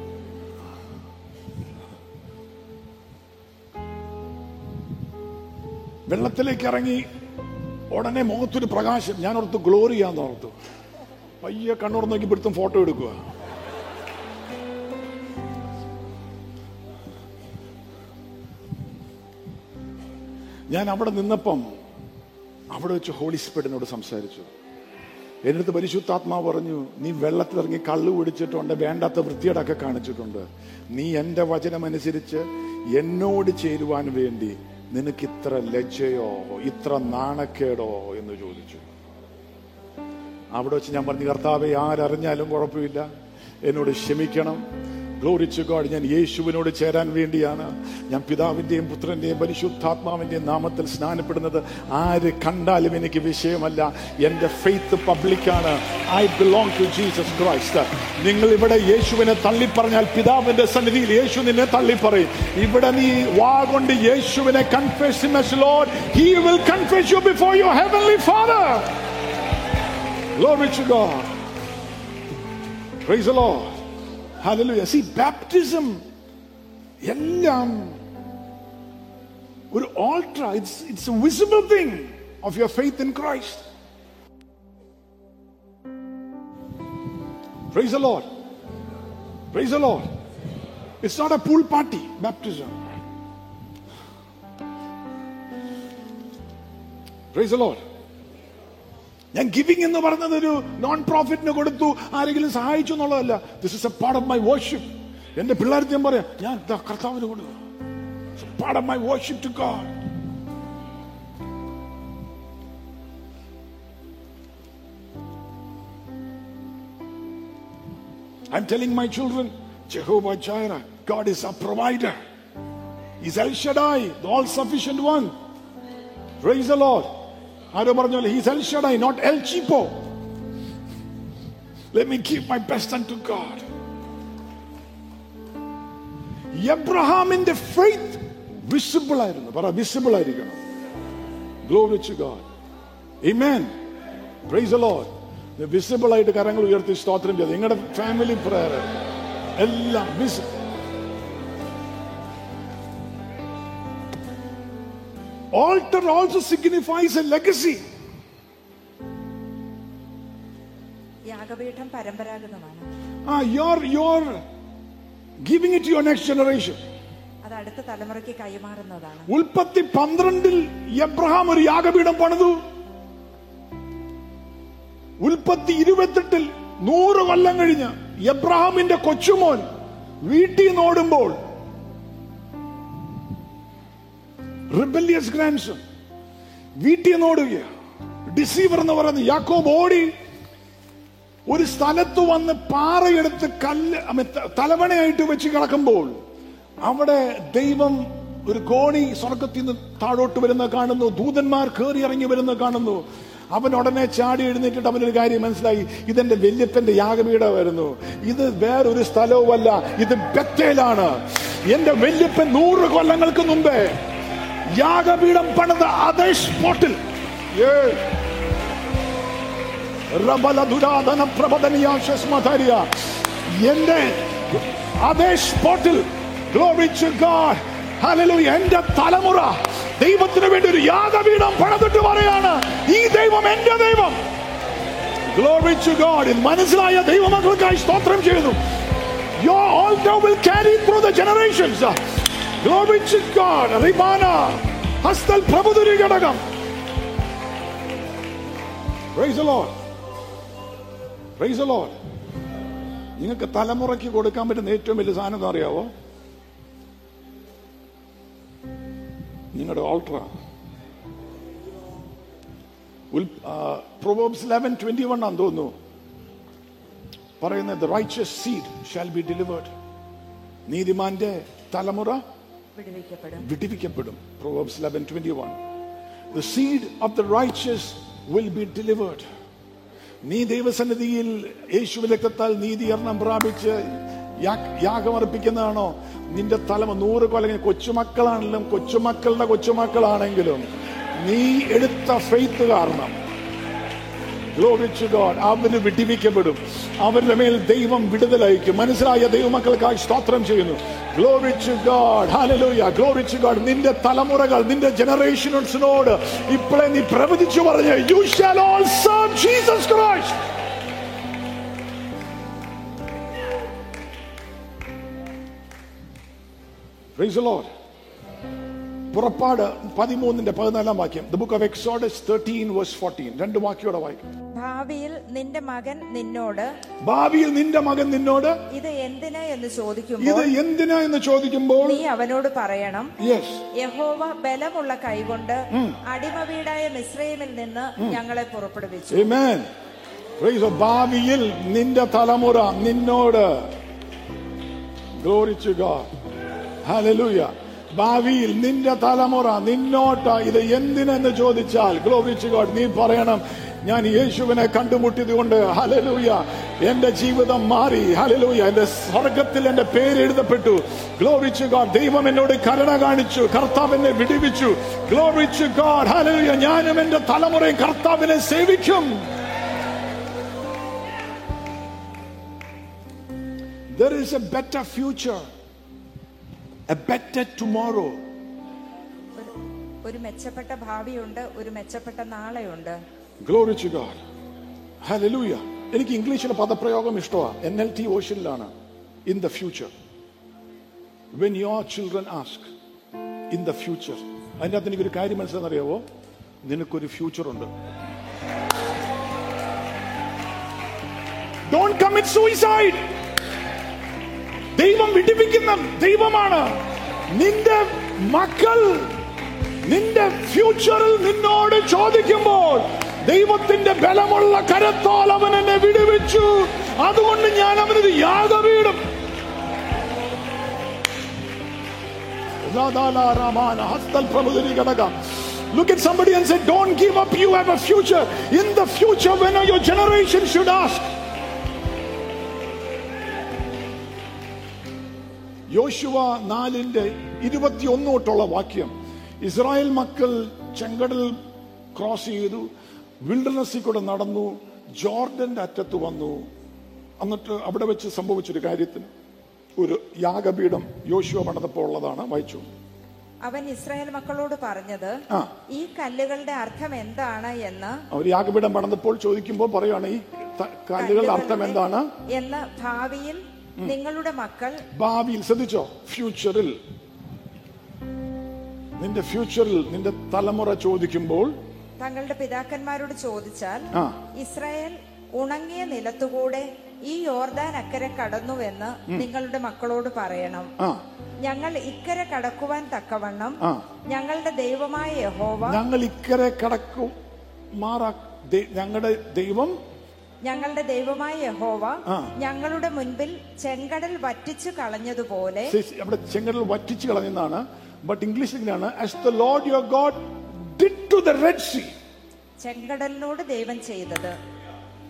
വെള്ളത്തിലേക്ക് ഇറങ്ങി ഉടനെ മുഖത്തൊരു പ്രകാശം ഞാൻ ഓർത്ത് ഗ്ലോറിയാന്ന് ഓർത്തു പയ്യെ കണ്ണൂർ നോക്കി പിടുത്തം ഫോട്ടോ എടുക്കുക ഞാൻ അവിടെ നിന്നപ്പം അവിടെ വെച്ച് ഹോളി സ്പിരിറ്റിനോട് സംസാരിച്ചു എൻ്റെ അടുത്ത് പരിശുദ്ധാത്മാവ് പറഞ്ഞു നീ വെള്ളത്തിലിറങ്ങി കള്ളു കുടിച്ചിട്ടുണ്ട് വേണ്ടാത്ത വൃത്തിയേടൊക്കെ കാണിച്ചിട്ടുണ്ട് നീ എൻ്റെ വചനമനുസരിച്ച് എന്നോട് ചേരുവാൻ വേണ്ടി നിനക്ക് ഇത്ര ലജ്ജയോ ഇത്ര നാണക്കേടോ എന്ന് ചോദിച്ചു അവിടെ വെച്ച് ഞാൻ പറഞ്ഞു കർത്താവെ ആരറിഞ്ഞാലും കുഴപ്പമില്ല എന്നോട് ക്ഷമിക്കണം ഗ്ലോറിച്ചു ഗോഡ് ഞാൻ യേശുവിനോട് ചേരാൻ വേണ്ടിയാണ് ഞാൻ പിതാവിന്റെയും പുത്രന്റെയും പരിശുദ്ധാത്മാവിന്റെയും നാമത്തിൽ സ്നാനപ്പെടുന്നത് ആര് കണ്ടാലും എനിക്ക് വിഷയമല്ല എന്റെ ഫെയ്ത്ത് പബ്ലിക്കാണ് I belong to Jesus Christ നിങ്ങൾ ഇവിടെ യേശുവിനെ തള്ളിപ്പറഞ്ഞാൽ പിതാവിന്റെ സന്നിധിയിൽ യേശു നിന്നെ തള്ളിപ്പറയും ഇവിടെ നീ വാ കൊണ്ട് യേശുവിനെ confess Lord he will confess you before your heavenly Father Glory to God. Praise the Lord. Hallelujah. See, baptism എല്ലാം ഒരു altar it's it's a visible thing of your faith in Christ Praise the Lord. Praise the Lord. It's not a pool party, baptism. Praise the Lord. ഞാൻ giving എന്ന് പറഞ്ഞത് ഒരു non പ്രോഫിറ്റിന് കൊടുത്തു ആരെങ്കിലും സഹായിച്ചു എന്നുള്ളതല്ല this is a part of my worship എന്റെ പിള്ളേർക്ക് ഞാൻ പറയാം ഞാൻ ദാ കർത്താവിന് കൊടുത്തു part of my worship to God I'm telling my children, Jehovah Jireh, God is our provider. He's El Shaddai, the all sufficient one. Praise the Lord. ആരോ പറഞ്ഞ he's El Shaddai not El cheapo let me keep my best unto God എബ്രഹാമിന്റെ faith visible ആയിരുന്നു പറ visible ആയിരിക്കണം glory to God Amen. Praise the Lord. Visible ആയിട്ട് കരങ്ങൾ ഉയർത്തി സ്തോത്രം ചെയ്തു നിങ്ങളുടെ ഫാമിലി പ്രയർ എല്ലാം visible altar also signifies a legacy. യാഗപീഠം പരമ്പരാഗതമാണ് Ah, you're you're giving it to your next generation. അത് അടുത്ത തലമുറയ്ക്ക് കൈമാറുന്നതാണ് ഉൽപ്പത്തി പന്ത്രണ്ടിൽ എബ്രഹാം ഒരു യാഗപീഠം പണിതു ഉൽപ്പത്തി ഇരുപത്തെട്ടിൽ നൂറ് കൊല്ലം കഴിഞ്ഞ് എബ്രഹാമിന്റെ കൊച്ചുമോൻ വീട്ടിൽ നിന്ന് ഓടുമ്പോൾ റിബല്യസ് ഗ്രാൻഡ്സൺ വീട്ടിൽ നിന്ന് ഓടുക ഡിസീവർ എന്ന് പറയുന്നത് യാക്കോബ് ഓടി ഒരു സ്ഥലത്ത് വന്ന് പാറയെടുത്ത് കല്ല് അമ്മ, ത- തലവണയായിട്ട് വെച്ച് കിടക്കുമ്പോൾ അവിടെ ദൈവം ഒരു കോണി സ്വർഗത്തിൽ നിന്ന് താഴോട്ട് വരുന്ന കാണുന്നു ദൂതന്മാർ കയറി ഇറങ്ങി വരുന്ന കാണുന്നു അവൻ ഉടനെ ചാടി എഴുന്നേറ്റിട്ട് അവനൊരു കാര്യം മനസ്സിലായി ഇതെന്റെ വല്യപ്പന്റെ യാഗപീഠ വരുന്നു ഇത് വേറൊരു സ്ഥലവുമല്ല ഇത് ബത്തേലാണ് എന്റെ വല്യപ്പൻ നൂറ് കൊല്ലങ്ങൾക്ക് മുമ്പേ യാഗപീഠം പണിത അതേ സ്പോട്ടിൽ റബലദുരാധന പ്രബദനിയാശ്വസ്മധരിയ എന്റെ അതേ സ്പോട്ടിൽ ഗ്ലോറി ടു ഗോഡ് ഹല്ലേലൂയ എന്റെ തലമുറ ദൈവത്തിന് വേണ്ടി ഒരു യാഗപീഠം പണിതിട്ട് പറയാണ് ഈ ദൈവം എന്റെ ദൈവം ഗ്ലോറി ടു ഗോഡ് മനസ്സിലായ ദൈവമക്കൾക്കായി സ്തോത്രം ചെയ്യുന്നു Your altar will carry through the generations. Glory to God. Rimana. ഹസ്തൽ പ്രഭുതുരി ഘടകം Praise the Lord. Praise the Lord. നിങ്ങൾക്ക് തലമുറയ്ക്ക് കൊടുക്കാൻ പറ്റുന്ന ഏറ്റവും വലിയ സാധനം എന്താ അറിയാവോ നിങ്ങളുടെ ഓൾട്ടറ പ്രൊവേബ്സ് ലെവൻ ട്വന്റി വൺ ആണെന്ന് തോന്നുന്നു പറയുന്നത് righteous seed shall be delivered നീതിമാന്റെ തലമുറ വിടുവിക്കപ്പെടും വിടിവിക്കപ്പെടും Proverbs eleven twenty one the seed of the righteous will be delivered നീ ദൈവസന്നിധിയിൽ യേശു രക്തത്താൽ നീതീകരണം പ്രാപിച്ച് യാ- യാഗമർപ്പിക്കുന്നതാണോ നിന്റെ തലമ നൂറ് കൊല്ലം കൊച്ചുമക്കളാണെങ്കിലും കൊച്ചുമക്കളുടെ കൊച്ചുമക്കളാണെങ്കിലും നീ എടുത്ത ഫെയ്ത്ത് കാരണം Glory to God. അവര് വിടിവിക്കപ്പെടും അവരുടെ മേൽ ദൈവം വിടുതലയക്കും മനസ്സിലായ ദൈവമക്കൾക്കായി സ്തോത്രം ചെയ്യുന്നു glory to God hallelujah glory to God നിന്റെ തലമുറകൾ നിന്റെ ജനറേഷൻസിനോട് ഇപ്പോഴേ നീ പ്രവചിച്ചു പറഞ്ഞ് you shall all serve Jesus Christ Praise the Lord. പുറപ്പാട് പതിമൂന്നിന്റെ പതിനാലാം വാക്യം the book of Exodus thirteen verse fourteen രണ്ട് വാക്യോടെ വായിക്കും ഭാവിയിൽ നിന്റെ മകൻ നിന്നോട് ഭാവിയിൽ നിന്റെ മകൻ നിന്നോട് ഇത് എന്തിന് എന്ന് ഇത് ചോദിക്കുമ്പോൾ എന്തിനാ എന്ന് ചോദിക്കുമ്പോൾ നീ അവനോട് പറയണം യെസ് യഹോവ ബലമുള്ള കൈകൊണ്ട് അടിമ വീടായ മിശ്രയിമിൽ നിന്ന് ഞങ്ങളെ പുറപ്പെടുവിച്ചു Amen. Praise the ഭാവിയിൽ നിന്റെ തലമുറ നിന്നോട് Glory to God. Hallelujah. ഭാവിയിൽ നിന്റെ തലമുറ നിന്നോട്ട് ഇത് എന്തിനെന്ന് ചോദിച്ചാൽ ഗ്ലോറി ടു ഗോഡ് നീ പറയണം ഞാൻ യേശുവിനെ കണ്ടുമുട്ടിയത് കൊണ്ട് ഹലലൂയ എന്റെ ജീവിതം മാറി ഹലലൂയ എന്റെ സ്വർഗത്തിൽ എന്റെ പേര് എഴുതപ്പെട്ടു ഗ്ലോറി ടു ഗോഡ് ദൈവം എന്നോട് കരുണ കാണിച്ചു കർത്താവ് എന്നെ വിടിവിച്ചു ഗ്ലോറി ടു ഗോഡ് ഹലലൂയ ഞാനും എന്റെ തലമുറയും കർത്താവിനെ സേവിക്കും There is a better future, a better tomorrow. ഒരു- ഒരു മെച്ചപ്പെട്ട ഭാവിയുണ്ട് ഒരു മെച്ചപ്പെട്ട നാളെയുണ്ട് Glory to God. Hallelujah. എനിക്ക് ഇംഗ്ലീഷിലെ പദപ്രയോഗം ഇഷ്ടമാണ് എൻ എൽ ടി ഓഷ്യനിലാണ് in the future when your children ask in the future അതിൻ്റെ അകത്ത് എനിക്കൊരു കാര്യം മനസ്സിലെന്നറിയാവോ നിനക്കൊരു ഫ്യൂച്ചർ ഉണ്ട് ഡോണ്ട് കമ്മിറ്റ് സൂയിസൈഡ് ദൈവം വിടിപ്പിക്കുന്ന ദൈവമാണ് നിന്റെ മക്കൾ നിന്റെ ഫ്യൂച്ചറിൽ നിന്നോട് ചോദിക്കുമ്പോൾ ദൈവത്തിന്റെ ബലമുള്ള കരത്താൽ അവൻ എന്നെ വിടുവിച്ചു അതുകൊണ്ട് ഞാൻ അവനൊരു യാഗവീടും Look at somebody and say, Don't give up, you have a future. In the future, when your generation should ask, യോശുവ നാലിന്റെ ഇരുപത്തിയൊന്ന് തൊട്ടുള്ള വാക്യം ഇസ്രായേൽ മക്കൾ ചെങ്കടൽ ക്രോസ് ചെയ്തു വിൽഡർനെസ്സിൽ കൂടെ നടന്നു ജോർഡന്റെ അറ്റത്ത് വന്നു എന്നിട്ട് അവിടെ വെച്ച് സംഭവിച്ചൊരു കാര്യത്തിന് ഒരു യാഗപീഠം യോശുവ പണിതപ്പോൾ ഉള്ളതാണ് വായിച്ചു അവൻ ഇസ്രായേൽ മക്കളോട് പറഞ്ഞത് ആ. ഈ കല്ലുകളുടെ അർത്ഥം എന്താണ് എന്ന് അവർ യാഗപീഠം പണിതപ്പോൾ ചോദിക്കുമ്പോൾ പറയുകയാണ് ഈ ത- കല്ലുകളുടെ അർത്ഥം എന്താണ് എന്ന് ഭാവിയിൽ നിങ്ങളുടെ മക്കൾ ഭാവിയിൽ ശ്രദ്ധിച്ചോ ഫ്യൂച്ചറിൽ നിന്റെ ഫ്യൂച്ചറിൽ നിന്റെ തലമുറ ചോദിക്കുമ്പോൾ തങ്ങളുടെ പിതാക്കന്മാരോട് ചോദിച്ചാൽ ആ. ഇസ്രായേൽ ഉണങ്ങിയ നിലത്തുകൂടെ ഈ യോർദാൻ അക്കരെ കടന്നുവെന്ന് നിങ്ങളുടെ മക്കളോട് പറയണം ആ ഞങ്ങൾ ഇക്കരെ കടക്കുവാൻ തക്കവണ്ണം ആ. ഞങ്ങളുടെ ദൈവമായ യഹോവ ഞങ്ങൾ ഇക്കരെ കടക്കും മാറാ ദൈ- ഞങ്ങളുടെ ദൈവം ഞങ്ങളുടെ ദൈവമായ യഹോവ ആ. ഞങ്ങളുടെ മുൻപിൽ ചെങ്കടൽ വറ്റിച്ചു കളഞ്ഞതുപോലെ സി- അവിടെ ചെങ്കടൽ വറ്റിച്ചു കളഞ്ഞതാണ് ബട്ട് ഇംഗ്ലീഷ് ഇങ്ങനെയാണ് as the Lord your God did to the Red Sea ചെങ്കടലിനോട് ദൈവം ചെയ്തത്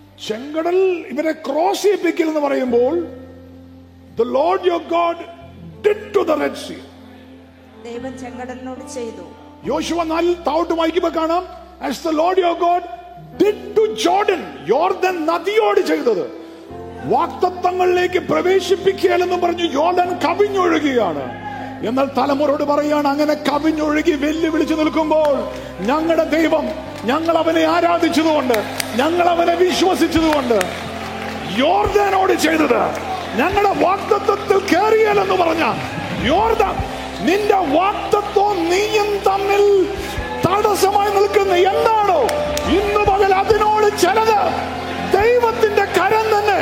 ചെങ്കടൽ ഇവരെ ക്രോസ് ചെയ്യിപ്പിക്കൽ എന്ന് പറയുമ്പോൾ the Lord your God did to the Red Sea. ദൈവം ചെങ്കടലിനോട് ചെയ്തു യോശുവ നാലിൽ താഴോട്ട് വായിക്കുമ്പോ കാണാം as the Lord your God did to Jordan യോർദൻ നദിയോട് ചെയ്തത് വാക്തത്വങ്ങളിലേക്ക് പ്രവേശിപ്പിക്കുകയെന്ന് പറഞ്ഞു യോർദൻ കവിഞ്ഞൊഴുകുകയാണ് എന്നാൽ തലമുറയോട് പറയാണ് അങ്ങനെ കവിഞ്ഞൊഴുകി വെല്ലുവിളിച്ചു നിൽക്കുമ്പോൾ ഞങ്ങളുടെ ദൈവം ഞങ്ങൾ അവനെ ആരാധിച്ചതുകൊണ്ട് ഞങ്ങൾ അവനെ വിശ്വസിച്ചതുകൊണ്ട് യോർദാനോട് ചെയ്തത് ഞങ്ങളുടെ വാക്തത്വത്തിൽ കയറിയാലെന്ന് പറഞ്ഞ യോർദാൻ നിന്റെ വാക്തത്വം നീയും തമ്മിൽ തടസ്സമായി നിൽക്കുന്ന എന്താണോ ഇന്ന് പകൽ അതിനോട് ചിലത് ദൈവത്തിന്റെ കരം തന്നെ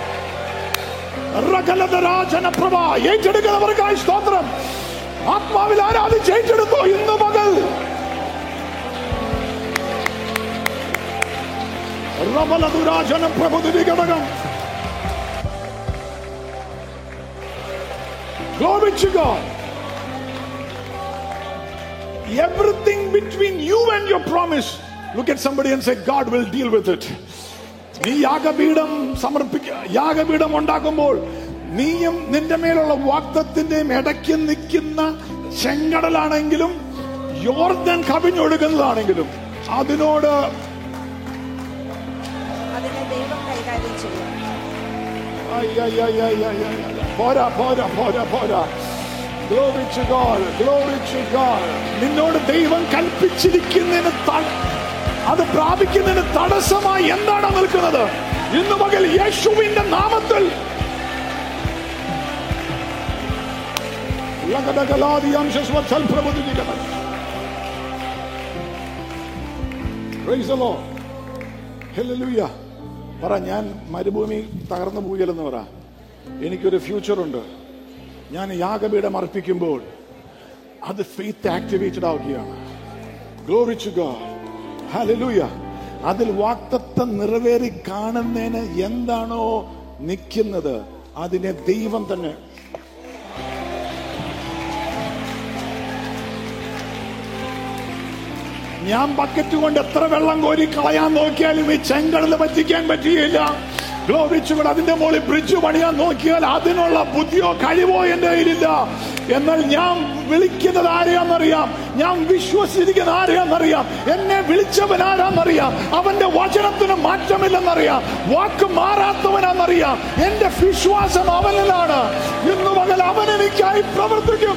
റകലതരാജനപ്രഭ ഏറ്റെടുക്കുന്നവർക്കായി സ്തോത്രം ആത്മാവിൽ ആരാധിച്ച് ഏറ്റെടുത്തോ ഇന്ന് പകൽ റബലതുരാജന പ്രഭുതി ഘടകം Glory to God. Everything between you and your promise. Look at somebody and say, God will deal with it. നീ യാഗപീഠം സമർപ്പിക്ക യാഗപീഠം ഉണ്ടാക്കുമ്പോൾ നീയും നിന്റെ മേലുള്ള വാക്തത്തിന്റെയും ഇടയ്ക്ക് നിൽക്കുന്ന ചെങ്കടലാണെങ്കിലും യോർദൻ കവിഞ്ഞൊഴുകുന്നതാണെങ്കിലും അതിനോട് അതിനെ ദൈവം കൈകാര്യം ചെയ്യും Ay, ay, ay, ay, ay, ay, ay. പോരാ പോരാ പോരാ പോരാ Glory to God, glory to God. നിന്നോട് ദൈവം കൽപ്പിച്ചിരിക്കുന്നതിന് ത- അത് പ്രാപിക്കുന്നതിന് തടസ്സമായി എന്താണ് നിൽക്കുന്നത് ഇന്ന് പകൽ യേശുവിന്റെ നാമത്തിൽ ലഗഡഗലാദിയാം ശശ്വത്സൽ പ്രബോധിപ്പിക്കണം. Praise the Lord. Hallelujah. പറ ഞാൻ മരുഭൂമി തകർന്നു പോകലെന്ന് പറ എനിക്കൊരു ഫ്യൂച്ചർ ഉണ്ട് ഞാൻ യാഗപീഠം അർപ്പിക്കുമ്പോൾ അത് ഫെയ്ത്ത് ആക്ടിവേറ്റഡ് ആവുകയാണ് ഗ്ലോറിച്ചു ഹലലൂയ അതിൽ വാക്തത്വം നിറവേറി കാണുന്നതിന് എന്താണോ നിൽക്കുന്നത് അതിനെ ദൈവം തന്നെ ഞാൻ ബക്കറ്റ് കൊണ്ട് എത്ര വെള്ളം കോരി കളയാൻ നോക്കിയാലും ഈ ചെങ്കടല് പറ്റിക്കാൻ പറ്റിയില്ല ഗ്ലോറിച്ചുകൾ അതിന്റെ മുകളിൽ ബ്രിഡ്ജ് പണിയാൻ നോക്കിയാൽ അതിനുള്ള ബുദ്ധിയോ കഴിവോ എന്റെ കയ്യിലില്ല എന്നാൽ ഞാൻ വിളിക്കുന്നത് ആരെയാണെന്നറിയാം ഞാൻ വിശ്വസിച്ചിരിക്കുന്ന ആരെയാണെന്നറിയാം എന്നെ വിളിച്ചവൻ ആരാന്നറിയാം അവന്റെ വചനത്തിന് മാറ്റമില്ലെന്നറിയാം വാക്ക് മാറാത്തവനാണെന്നറിയാം എന്റെ വിശ്വാസം അവനിലാണ് ഇന്ന് പകൽ അവൻ എനിക്കായി പ്രവർത്തിക്കും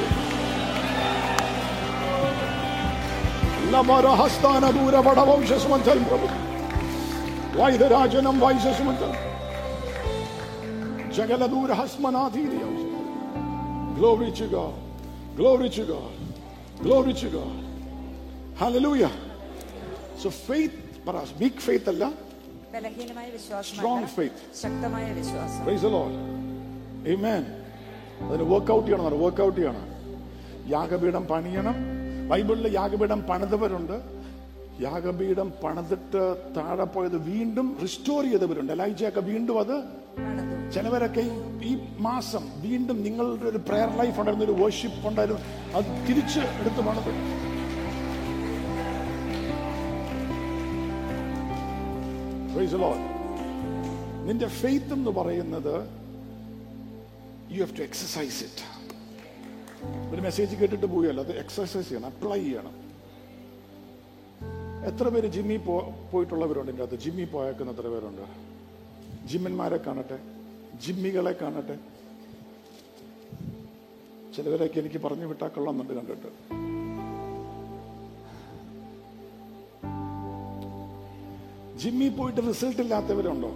ലമരഹസ്ഥാന ദൂരപടവംശസ്മന്ധൽ പ്രഭു വൈദരാജനം വൈശസ്മന്ധൽ ജഗലദൂരഹസ്മനാധീരിയം Glory to God. Glory to God. Glory to God. Hallelujah. So faith, പറ weak faith അല്ല ബലഹീനമായ Strong വിശ്വാസം faith. ശക്തമായ വിശ്വാസം Praise the Lord. Amen. അതിന് വർക്ക്ഔട്ട് ചെയ്യണം വർക്ക്ഔട്ട് ചെയ്യണം യാഗപീഠം പണിയണം ബൈബിളിൽ യാഗപീഠം പണിതവരുണ്ട് യാഗപീഠം പണിതിട്ട് താഴെ പോയത് വീണ്ടും റിസ്റ്റോർ ചെയ്തവരുണ്ട് എലൈജയൊക്കെ വീണ്ടും അത് പണിതു ചിലവരൊക്കെ ഈ- ഈ മാസം വീണ്ടും നിങ്ങളുടെ ഒരു പ്രെയർ ലൈഫ് ഉണ്ടായിരുന്നു ഒരു വർഷിപ്പ് ഉണ്ടായിരുന്നു അത് തിരിച്ച് എടുത്ത് പണിത് Praise the Lord. നിന്റെ ഫെയ്ത്ത് എന്ന് പറയുന്നത് you have to exercise it ഒരു മെസ്സേജ് കേട്ടിട്ട് പോയല്ലോ അത് എക്സസൈസ് ചെയ്യണം അപ്ലൈ ചെയ്യണം എത്ര പേര് ജിമ്മി പോ പോയിട്ടുള്ളവരുണ്ട് എൻ്റെ അകത്ത് ജിമ്മി പോയേക്കുന്ന എത്ര പേരുണ്ട് ജിമ്മന്മാരെ കാണട്ടെ ജിമ്മികളെ കാണട്ടെ ചിലവരൊക്കെ എനിക്ക് പറഞ്ഞു വിട്ടാൽ കൊള്ളാമെന്നുണ്ട് കണ്ടിട്ട് ജിമ്മി പോയിട്ട് റിസൾട്ട് ഇല്ലാത്തവരുണ്ടോ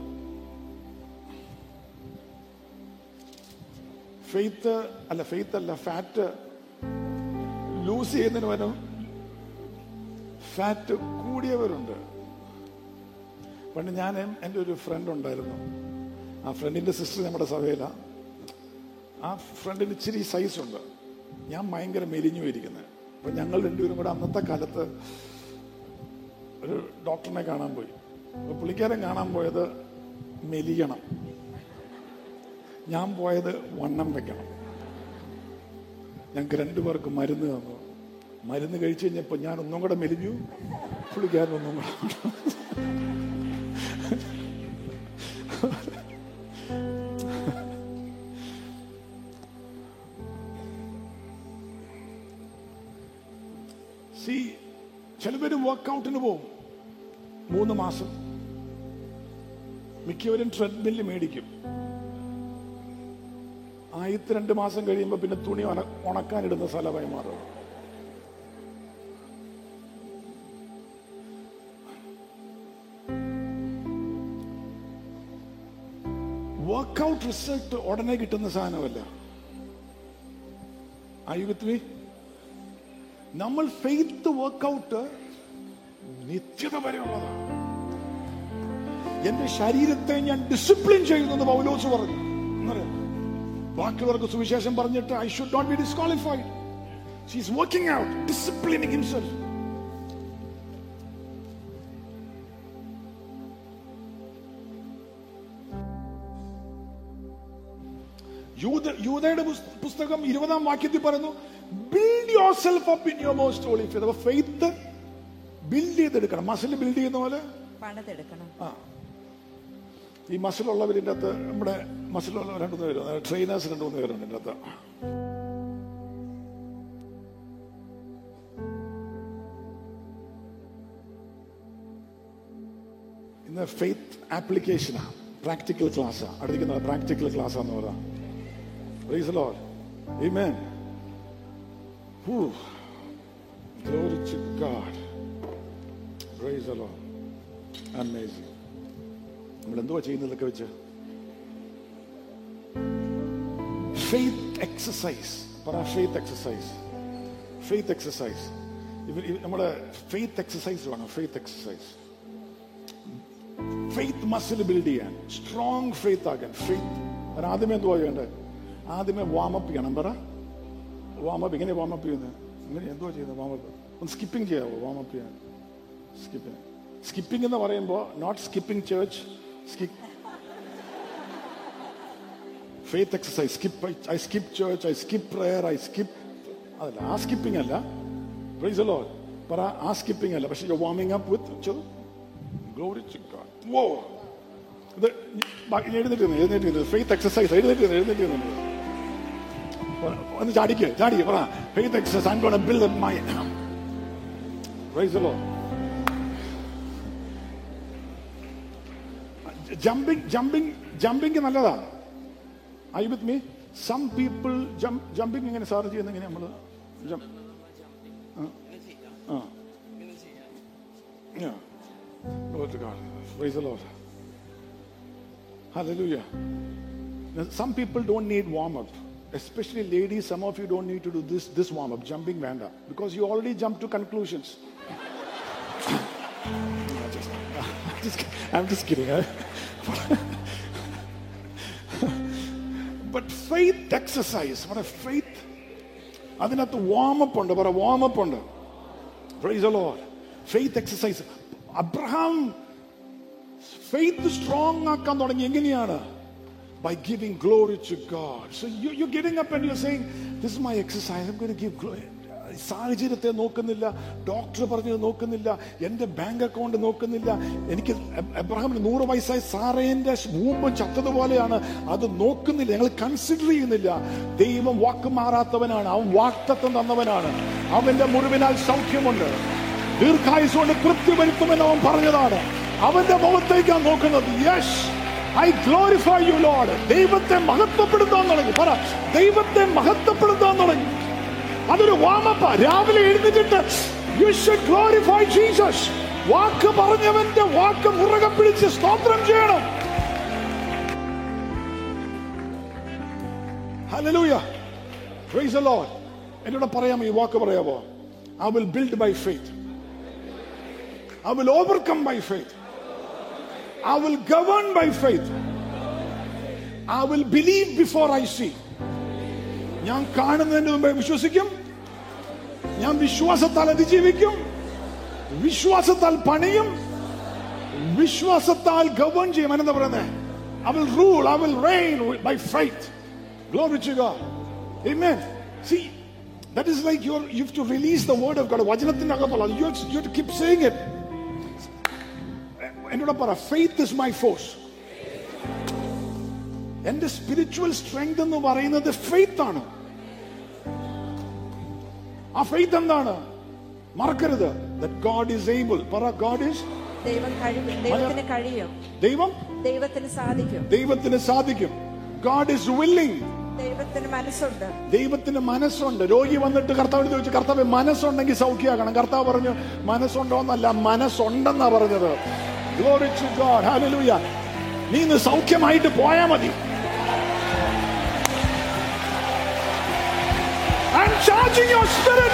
ഫെയ്ത്ത് അല്ല ഫെയ്ത്ത് അല്ല ഫാറ്റ് ലൂസ് ചെയ്യുന്നതിന് പകരം ഫാറ്റ് കൂടിയവരുണ്ട് പണ്ട് ഞാൻ എൻ്റെ ഒരു ഫ്രണ്ട് ഉണ്ടായിരുന്നു ആ ഫ്രണ്ടിന്റെ സിസ്റ്റർ നമ്മുടെ സഭയിലാണ് ആ ഫ്രണ്ടിന് ഇച്ചിരി സൈസ് ഉണ്ട് ഞാൻ ഭയങ്കര മെലിഞ്ഞു ഇരിക്കുന്നത് അപ്പൊ ഞങ്ങൾ രണ്ടുപേരും കൂടെ അന്നത്തെ കാലത്ത് ഒരു ഡോക്ടറിനെ കാണാൻ പോയി അപ്പൊ പുള്ളിക്കാരൻ കാണാൻ പോയത് മെലിയണം ഞാൻ പോയത് വണ്ണം വെക്കണം ഞങ്ങൾക്ക് രണ്ടുപേർക്ക് മരുന്ന് തന്നു മരുന്ന് കഴിച്ചു കഴിഞ്ഞപ്പോൾ ഞാൻ ഒന്നും കൂടെ മെലിഞ്ഞു പുള്ളിക്കാരൻ ഒന്നും കൂടെ ചിലവര് വർക്കൗട്ടിന് പോകും മൂന്ന് മാസം മിക്കവരും ട്രെഡ്മില്ല് മേടിക്കും ആദ്യത്തെ രണ്ട് മാസം കഴിയുമ്പോൾ പിന്നെ തുണി ഉണ- ഉണക്കാനിടുന്ന സ്ഥലമായി മാറും വർക്കൗട്ട് റിസൾട്ട് ഉടനെ കിട്ടുന്ന സാധനമല്ല ആയുഗത്വി നമ്മൾ ഫെയ്ത്ത് വർക്കൗട്ട് നിത്യത വരെയുള്ളതാണ് എന്റെ ശരീരത്തെ ഞാൻ ഡിസിപ്ലിൻ ചെയ്യുന്നത് പൗലോസ് പറഞ്ഞു എന്നറിയാം ബാക്കിയുള്ളവർക്ക് സുവിശേഷം പറഞ്ഞിട്ട് I should not be disqualified she's working out disciplining himself യൂത യൂതയുടെ പുസ്- പുസ്തകം ഇരുപതാം വാക്യത്തിൽ പറയുന്നു build yourself up in your most holy faith അപ്പൊ ഫെയ്ത്ത് ബിൽഡ് ചെയ്തെടുക്കണം മസിൽ ബിൽഡ് ചെയ്യുന്ന പോലെ പണിതെടുക്കണം ആ ഈ മസിലുള്ളവരിൻ്റെ അകത്ത് നമ്മുടെ മസിലുള്ള രണ്ടു മൂന്ന് പേര് ട്രെയിനേഴ്സ് രണ്ടു മൂന്ന് പേരുണ്ട് എൻ്റെ അകത്ത് ഇന്ന് ഫെയ്ത്ത് ആപ്ലിക്കേഷനാ പ്രാക്ടിക്കൽ ക്ലാസ്സാ അടുത്തിരിക്കുന്ന പ്രാക്ടിക്കൽ ക്ലാസ്സാന്ന് പറയാം Praise the Lord. Amen. Whew. Glory to God. Praise the Lord. Amazing. നമ്മൾ എന്തുവാ ചെയ്യുന്നതൊക്കെ വെച്ച് ഫെയ്ത്ത് എക്സസൈസ് പറ ഫെയ്ത്ത് എക്സസൈസ് ഫെയ്ത്ത് എക്സസൈസ് ഇവർ നമ്മുടെ ഫെയ്ത്ത് എക്സസൈസ് വേണം faith exercise faith muscle build ചെയ്യാൻ സ്ട്രോങ് ഫെയ്ത്ത് ആകാൻ ഫെയ്ത്ത് അതിന് ആദ്യമേ എന്തുവാ ചെയ്യേണ്ടത് ആദ്യമേ വാമപ്പ് ചെയ്യണം പറ വാമപ്പ് ഇങ്ങനെ വാമപ്പ് ചെയ്യുന്നത് ഇങ്ങനെ എന്തുവാ ചെയ്യുന്നത് വാമപ്പ് ഒന്ന് സ്കിപ്പിംഗ് ചെയ്യാവോ വാമപ്പ് ചെയ്യാൻ സ്കിപ്പിംഗ് സ്കിപ്പിംഗ് എന്ന് പറയുമ്പോൾ not skipping church skip faith exercise skip I skip church I skip prayer I skip അതല്ല ആ സ്കിപ്പിംഗ് അല്ല പ്രൈസ് ലോ പറ ആ സ്കിപ്പിംഗ് അല്ല പക്ഷെ warming up with glory to God wow ഇത് ബാക്കി എഴുന്നേറ്റ് നിന്ന്, എഴുന്നേറ്റ് നിന്ന്. ഫെയ്ത്ത് എക്സസൈസ് എഴുന്നേറ്റ് നിന്ന്, എഴുന്നേറ്റ് നിന്ന്. ഒന്ന് ചാടിക്ക് ചാടിക്ക് പറ faith exercise I gonna build my praise Lord jumping jumping jumping നല്ലതാണ് I with me some people jumping എങ്ങനെ സാർ ചെയ്യുന്ന എങ്ങനെ നമ്മൾ ആ Yeah. Glory to God. Praise the Lord. Hallelujah. Now, some people don't need warm up. Especially ladies, some of you don't need to do this, this warm up, jumping vanda, because you already jumped to conclusions. just, just, I'm just kidding. huh? but faith exercise, what a faith. അതിനകത്ത് warm up ഉണ്ട് പറ warm up ഉണ്ട് praise the Lord. Faith exercise Abraham faith strong ആക്കാൻ തുടങ്ങി എങ്ങനെയാണ് by giving glory to God. So you, you're getting up and you're saying, This is my exercise. I'm going to give glory. സാഹചര്യത്തെ നോക്കുന്നില്ല doctor പറഞ്ഞത് നോക്കുന്നില്ല എന്റെ bank account നോക്കുന്നില്ല എനിക്ക് എബ്- എബ്രഹാമിന് നൂറ് വയസ്സായി സാറേന്റെ മൂമ്പ് ചത്തതുപോലെയാണ് അത് നോക്കുന്നില്ല ഞങ്ങൾ കൺസിഡർ ചെയ്യുന്നില്ല ദൈവം വാക്ക് മാറാത്തവനാണ് അവൻ വാക്തത്വം തന്നവനാണ് അവന്റെ മുറിവിനാൽ സൗഖ്യമുണ്ട് ദീർഘായുസ് കൊണ്ട് തൃപ്തി വരുത്തുമെന്ന് അവൻ പറഞ്ഞതാണ് അവന്റെ മുഖത്തേക്കാണ് നോക്കുന്നത് yes I glorify you Lord ദൈവത്തെ മഹത്വപ്പെടുത്താൻ തുടങ്ങി പറ ദൈവത്തെ മഹത്വപ്പെടുത്താൻ തുടങ്ങി അതൊരു വാമപ്പ രാവിലെ എഴുന്നേറ്റിട്ട് യു ഷുഡ് ഗ്ലോറിഫൈ ജീസസ് വാക്ക് പറഞ്ഞവന്റെ വാക്ക് മുറുകെ പിടിച്ച് സ്തോത്രം ചെയ്യണം ഹല്ലേലൂയ പ്രൈസ് ദി ലോർഡ് എന്നോട് പറയാമോ ഈ വാക്ക് പറയാമോ I will build by faith I will overcome by faith I will govern by faith. I will believe before I see. ഞാൻ കാണുന്നതിന് മുമ്പേ വിശ്വസിക്കും ഞാൻ വിശ്വാസത്താൽ അതിജീവിക്കും വിശ്വാസത്താൽ പണിയും വിശ്വാസത്താൽ ഗവൺ ചെയ്യും എന്താ പറയുന്നത് I will rule, I will reign by faith. Glory to God. Amen. See, that is like you're, you have to release the word of God. വചനത്തിന്റെ അകത്തുള്ള you have to- you have to keep saying it. എന്നോട് പറ faith is my force എന്റെ spiritual strength എന്ന് പറയുന്നത് faith ആണ് ആ faith എന്താണ് മറക്കരുത് that God is able. പറ God is ദൈവം കഴിയും ദൈവത്തിന് കഴിയും ദൈവം ദൈവത്തിന് സാധിക്കും ദൈവത്തിന് സാധിക്കും ഗാഡ് ഇസ് വില്ലിംഗ് ദൈവത്തിന് മനസ്സുണ്ട് ദൈവത്തിന് മനസ്സുണ്ട് രോഗി വന്നിട്ട് കർത്താവിന് ചോദിച്ചു കർത്താവ് മനസ്സുണ്ടെങ്കിൽ സൗഖ്യമാക്കണം കർത്താവ് പറഞ്ഞു മനസ്സുണ്ടോന്നല്ല മനസ്സുണ്ടെന്നാ പറഞ്ഞത് Glory to God. Hallelujah. നീ ഇന്ന് സൗഖ്യമായിട്ട് പോയാ മതി I'm charging your spirit.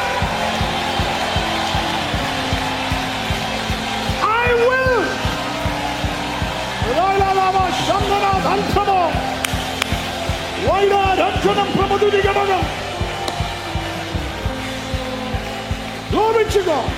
I will. വൈരാരക്ഷണം പ്രമതുരികടകം Glory to God.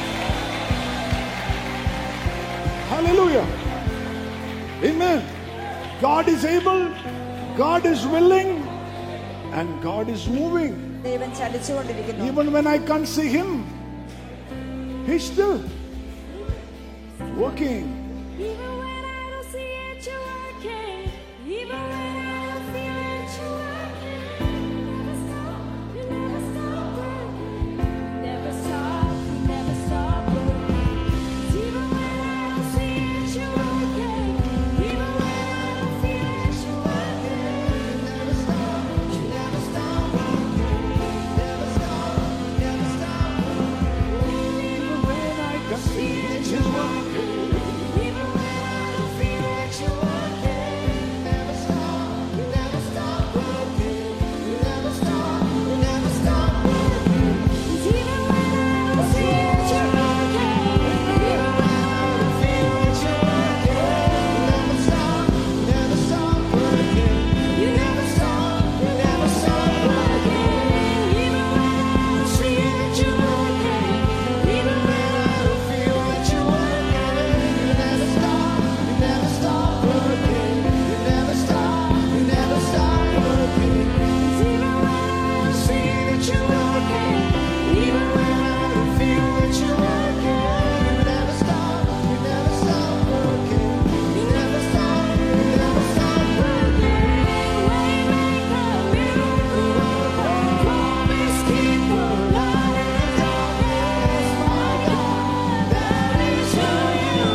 Hallelujah. Amen. God is able, God is willing, and God is moving. ദൈവം ചലിച്ചുകൊണ്ടിരിക്കുന്നു Even when I can't see Him, He's still working. Even when I don't see it, you're working. Even when I don't feel it, you're working. Never stop, you never stop working. Never stop, you never stop working. Even when I don't see it, you're working. Even when I don't feel it, you're working. Never stop, you never stop working. Never stop, you never stop working. Even when I don't see it, you're working. Even when I don't feel it, you're working. Never stop, you never stop working. You never stop, you never stop working. Even when I don't see it, you're working. Even when I don't feel it, you're working. Never stop, never stop working. You never stop, you never stop working. Even when I don't see it, you're working. Even when I don't feel it, you're working. You never stop, you never stop working. You never stop, you never stop working. Even when I don't see it, you're working. Even when I don't feel it, you're working. You never stop, you never stop working. You never stop, you never stop working. Waymaker, miracle worker, promise keeper, light in the darkness, my God, that is who you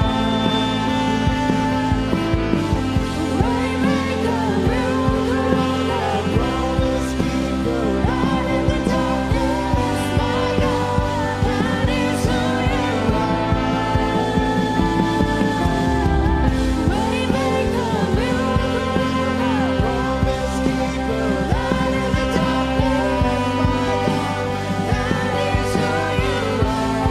are. Waymaker, miracle worker, promise keeper, light in the darkness, my God, that is who you are. Waymaker, miracle worker, promise keeper, light in the darkness, my God, that is who you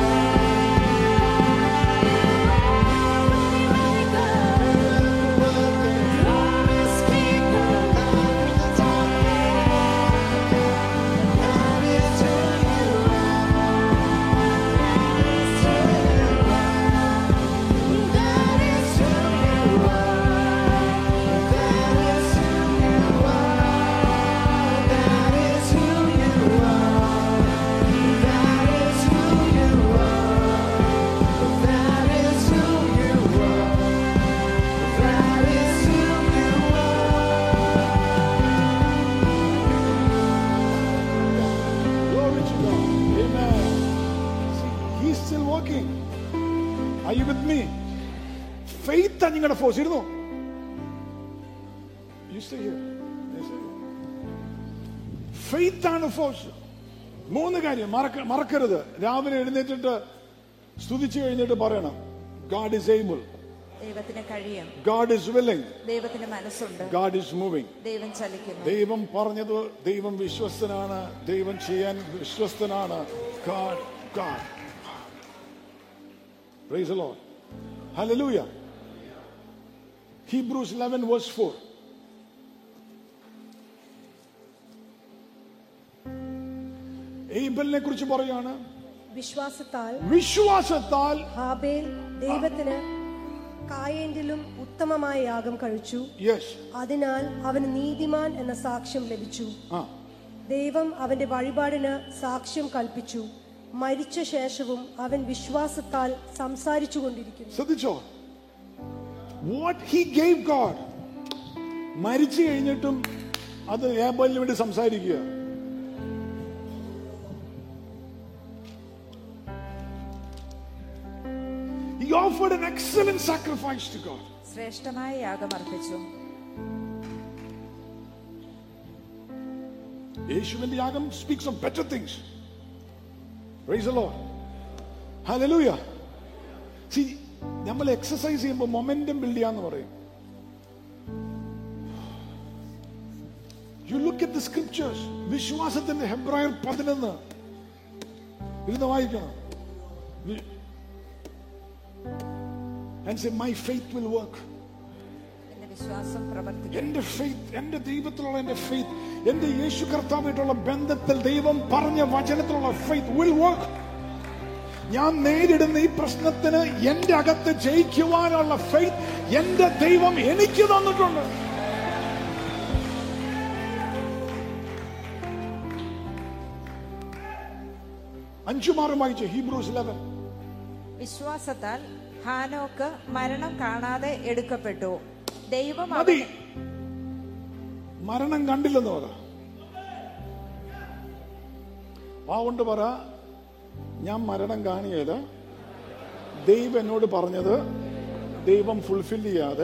Glory to God. Amen. See, He's still working. Are you with me? Faith ആണ് നിങ്ങളുടെ force ഇരുന്നു You stay here. You stay here. Faith ആണ് force മൂന്ന് കാര്യം മറക്ക മറക്കരുത് രാവിലെ എഴുന്നേറ്റിട്ട് സ്തുതിച്ചു കഴിഞ്ഞിട്ട് പറയണം ഗാഡ് ഇസ് ഏബിൾ ദൈവത്തിന് കഴിയും ഗാഡ് ഇസ് വില്ലിംഗ് ദൈവത്തിന് മനസ്സുണ്ട് ഗാഡ് ഇസ് മൂവിംഗ് ദൈവം ചലിക്കുന്നു ദൈവം പറഞ്ഞത് ദൈവം വിശ്വസ്തനാണ് ദൈവം ചെയ്യാൻ വിശ്വസ്തനാണ് God, God. Praise the Lord. Hallelujah. Hebrews 11 verse 4. ഏബലിനെ കുറിച്ച് പറയാണ് വിശ്വാസത്താൽ വിശ്വാസത്താൽ ഹാബേൽ ദൈവത്തിന് കായേന്റിലും ഉത്തമമായ യാഗം കഴിച്ചു യെസ് അതിനാൽ അവന് നീതിമാൻ എന്ന സാക്ഷ്യം ലഭിച്ചു ആ ദൈവം അവന്റെ വഴിപാടിന് സാക്ഷ്യം കൽപ്പിച്ചു മരിച്ച ശേഷവും അവൻ വിശ്വാസത്താൽ സംസാരിച്ചു കൊണ്ടിരിക്കുന്നു ശ്രദ്ധിച്ചോ വാട്ട് ഹി ഗേവ് ഗോഡ് മരിച്ചു കഴിഞ്ഞിട്ടും അത് ഏബലിന് വേണ്ടി സംസാരിക്കുക He offered an excellent sacrifice to God. ശ്രേഷ്ഠമായ യാഗം അർപ്പിച്ചു യേശുവിന്റെ യാഗം speaks of better things praise Lord hallelujah see നമ്മൾ എക്സസൈസ് ചെയ്യുമ്പോൾ മൊമെന്റം ബിൽഡ് ചെയ്യാന്ന് പറയും you look at the scriptures വിശ്വാസത്തിന്റെ ഹെബ്രായർ പതിനൊന്ന് ഇരുന്ന് വായിക്കണം and say my faith will work എന്റെ വിശ്വാസം പ്രവർത്തിക്കും എന്റെ ഫെയ്ത്ത് എന്റെ ദൈവത്തിലുള്ള എന്റെ ഫെയ്ത്ത് എന്റെ യേശു കർത്താവായിട്ടുള്ള ബന്ധത്തിൽ ദൈവം പറഞ്ഞ വചനത്തിലുള്ള ഫെയ്ത്ത് വിൽ വർക്ക് ഞാൻ നേരിടുന്ന ഈ പ്രശ്നത്തിന് എന്റെ അകത്ത് ജയിക്കുവാനുള്ള ഫെയ്ത്ത് എന്റെ ദൈവം എനിക്ക് തന്നിട്ടുണ്ട് അഞ്ചു മാറും വായിച്ചു ഹീബ്രൂസ് ഇലവൻ വിശ്വാസത്താൽ ഹാനോക്ക് മരണം കാണാതെ എടുക്കപ്പെട്ടു ദൈവം മതി അവനെ മരണം കണ്ടില്ലെന്ന് പറ അതുകൊണ്ട് പറ ഞാൻ മരണം കാണിയത് ദൈവം എന്നോട് പറഞ്ഞത് ദൈവം ഫുൾഫിൽ ചെയ്യാതെ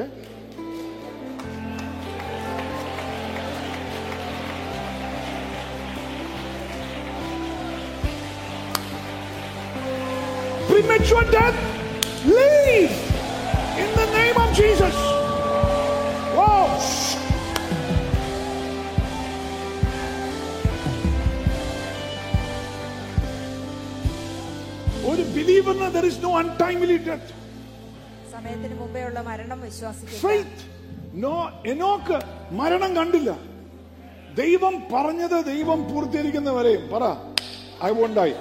premature death, leave in the name of Jesus. Wow. ഒരു ബിലീവറിന് there is no untimely death സമയത്തിന് മുമ്പേ ഉള്ള മരണം വിശ്വാസിക്കുക ഫെയ്ത്ത് നോ എനോക്ക് മരണം കണ്ടില്ല ദൈവം പറഞ്ഞത് ദൈവം പൂർത്തീകരിക്കുന്നവരെയും പറ ഐ വോണ്ടായി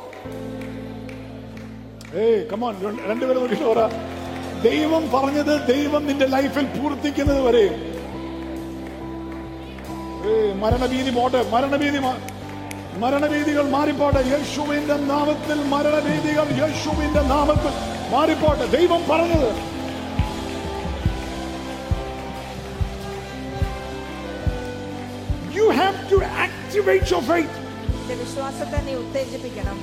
ഏയ് കമോൺ രണ്ടുപേരും നോക്കിയിട്ട് പറ ദൈവം പറഞ്ഞത് ദൈവം നിന്റെ ലൈഫിൽ പൂർത്തിക്കുന്നത് വരെയും ഏയ് മരണഭീതി പോട്ടെ മരണഭീതി മാ- മരണഭീതികൾ മാറിപ്പോട്ടെ യേശുവിന്റെ നാമത്തിൽ മരണഭീതികൾ യേശുവിന്റെ നാമത്തിൽ മാറിപ്പോട്ടെ ദൈവം പറഞ്ഞത് You have to activate your faith. നിന്റെ വിശ്വാസത്തെ നീ ഉത്തേജിപ്പിക്കണം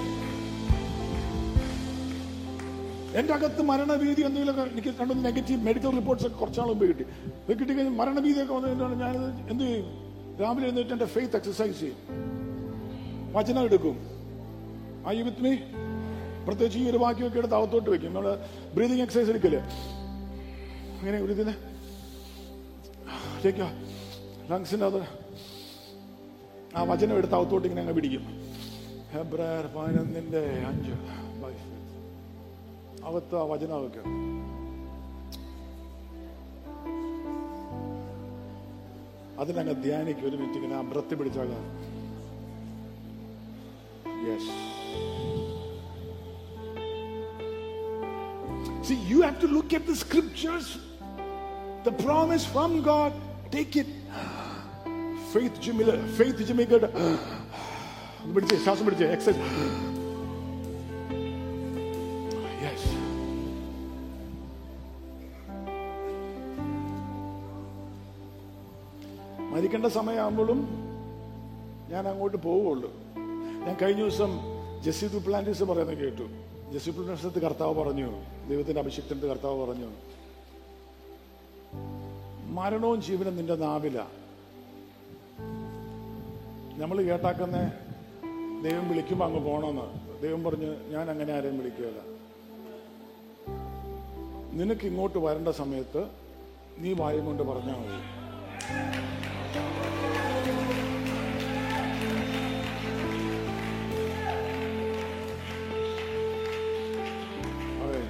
എന്റെ അകത്ത് മരണഭീതി എന്തെങ്കിലുമൊക്കെ എനിക്ക് കണ്ടു നെഗറ്റീവ് മെഡിക്കൽ റിപ്പോർട്ട്സ് ഒക്കെ കുറച്ചാൾ മുമ്പ് കിട്ടി ഇത് കിട്ടി കഴിഞ്ഞ് മരണഭീതിയൊക്കെ വന്നതിനാണ് ഞാനിത് എന്ത് ചെയ്യും രാവിലെ എഴുന്നേറ്റ് എന്റെ ഫെയ്ത്ത് എക്സസൈസ് ചെയ്യും വചനം എടുക്കും ആ യു വിത്ത് മീ പ്രത്യേകിച്ച് ഈ ഒരു വാക്യമൊക്കെ എടുത്ത് അകത്തോട്ട് വെക്കും നമ്മള് ബ്രീതിങ് എക്സസൈസ് എടുക്കല്ലേ അങ്ങനെ ഒരു ഇതിന് ലങ്സിന്റെ അത് ആ വചനം എടുത്ത് അകത്തോട്ട് ഇങ്ങനെ അങ്ങ് പിടിക്കും ഹെബ്രായർ പതിനൊന്നിന്റെ അഞ്ച് by faith. അകത്ത് ആ വചനമൊക്കെ അതിനങ്ങ് ധ്യാനിക്കും ഒരു മിനിറ്റ് ഇങ്ങനെ ആ ബ്രത്തി പിടിച്ചാൽ yes See, you have to look at the scriptures, the promise from God. Take it. Faith Jimmy, faith Jimmy, good. പിടിച്ചേ ശ്വാസം പിടിച്ചേ എക്സസൈസ് യെസ് മരിക്കേണ്ട സമയമാകുമ്പോഴും ഞാൻ അങ്ങോട്ട് പോവുള്ളൂ ഞാൻ കഴിഞ്ഞ ദിവസം ജെസ്സി പ്ലാന്റീസ് പറയുന്നത് കേട്ടു ജെസ്സി പ്ലാന്റീസ് കർത്താവ് പറഞ്ഞു ദൈവത്തിന്റെ അഭിഷിക്തന്റെ കർത്താവ് പറഞ്ഞു മരണവും ജീവനും നിന്റെ നാവില നമ്മൾ കേട്ടാക്കുന്ന ദൈവം വിളിക്കുമ്പോൾ അങ്ങ് പോണമെന്ന് ദൈവം പറഞ്ഞു ഞാൻ അങ്ങനെ ആരെയും വിളിക്കുകയില്ല നിനക്ക് ഇങ്ങോട്ട് വരേണ്ട സമയത്ത് നീ വായും കൊണ്ട് പറഞ്ഞാൽ മതി അതെ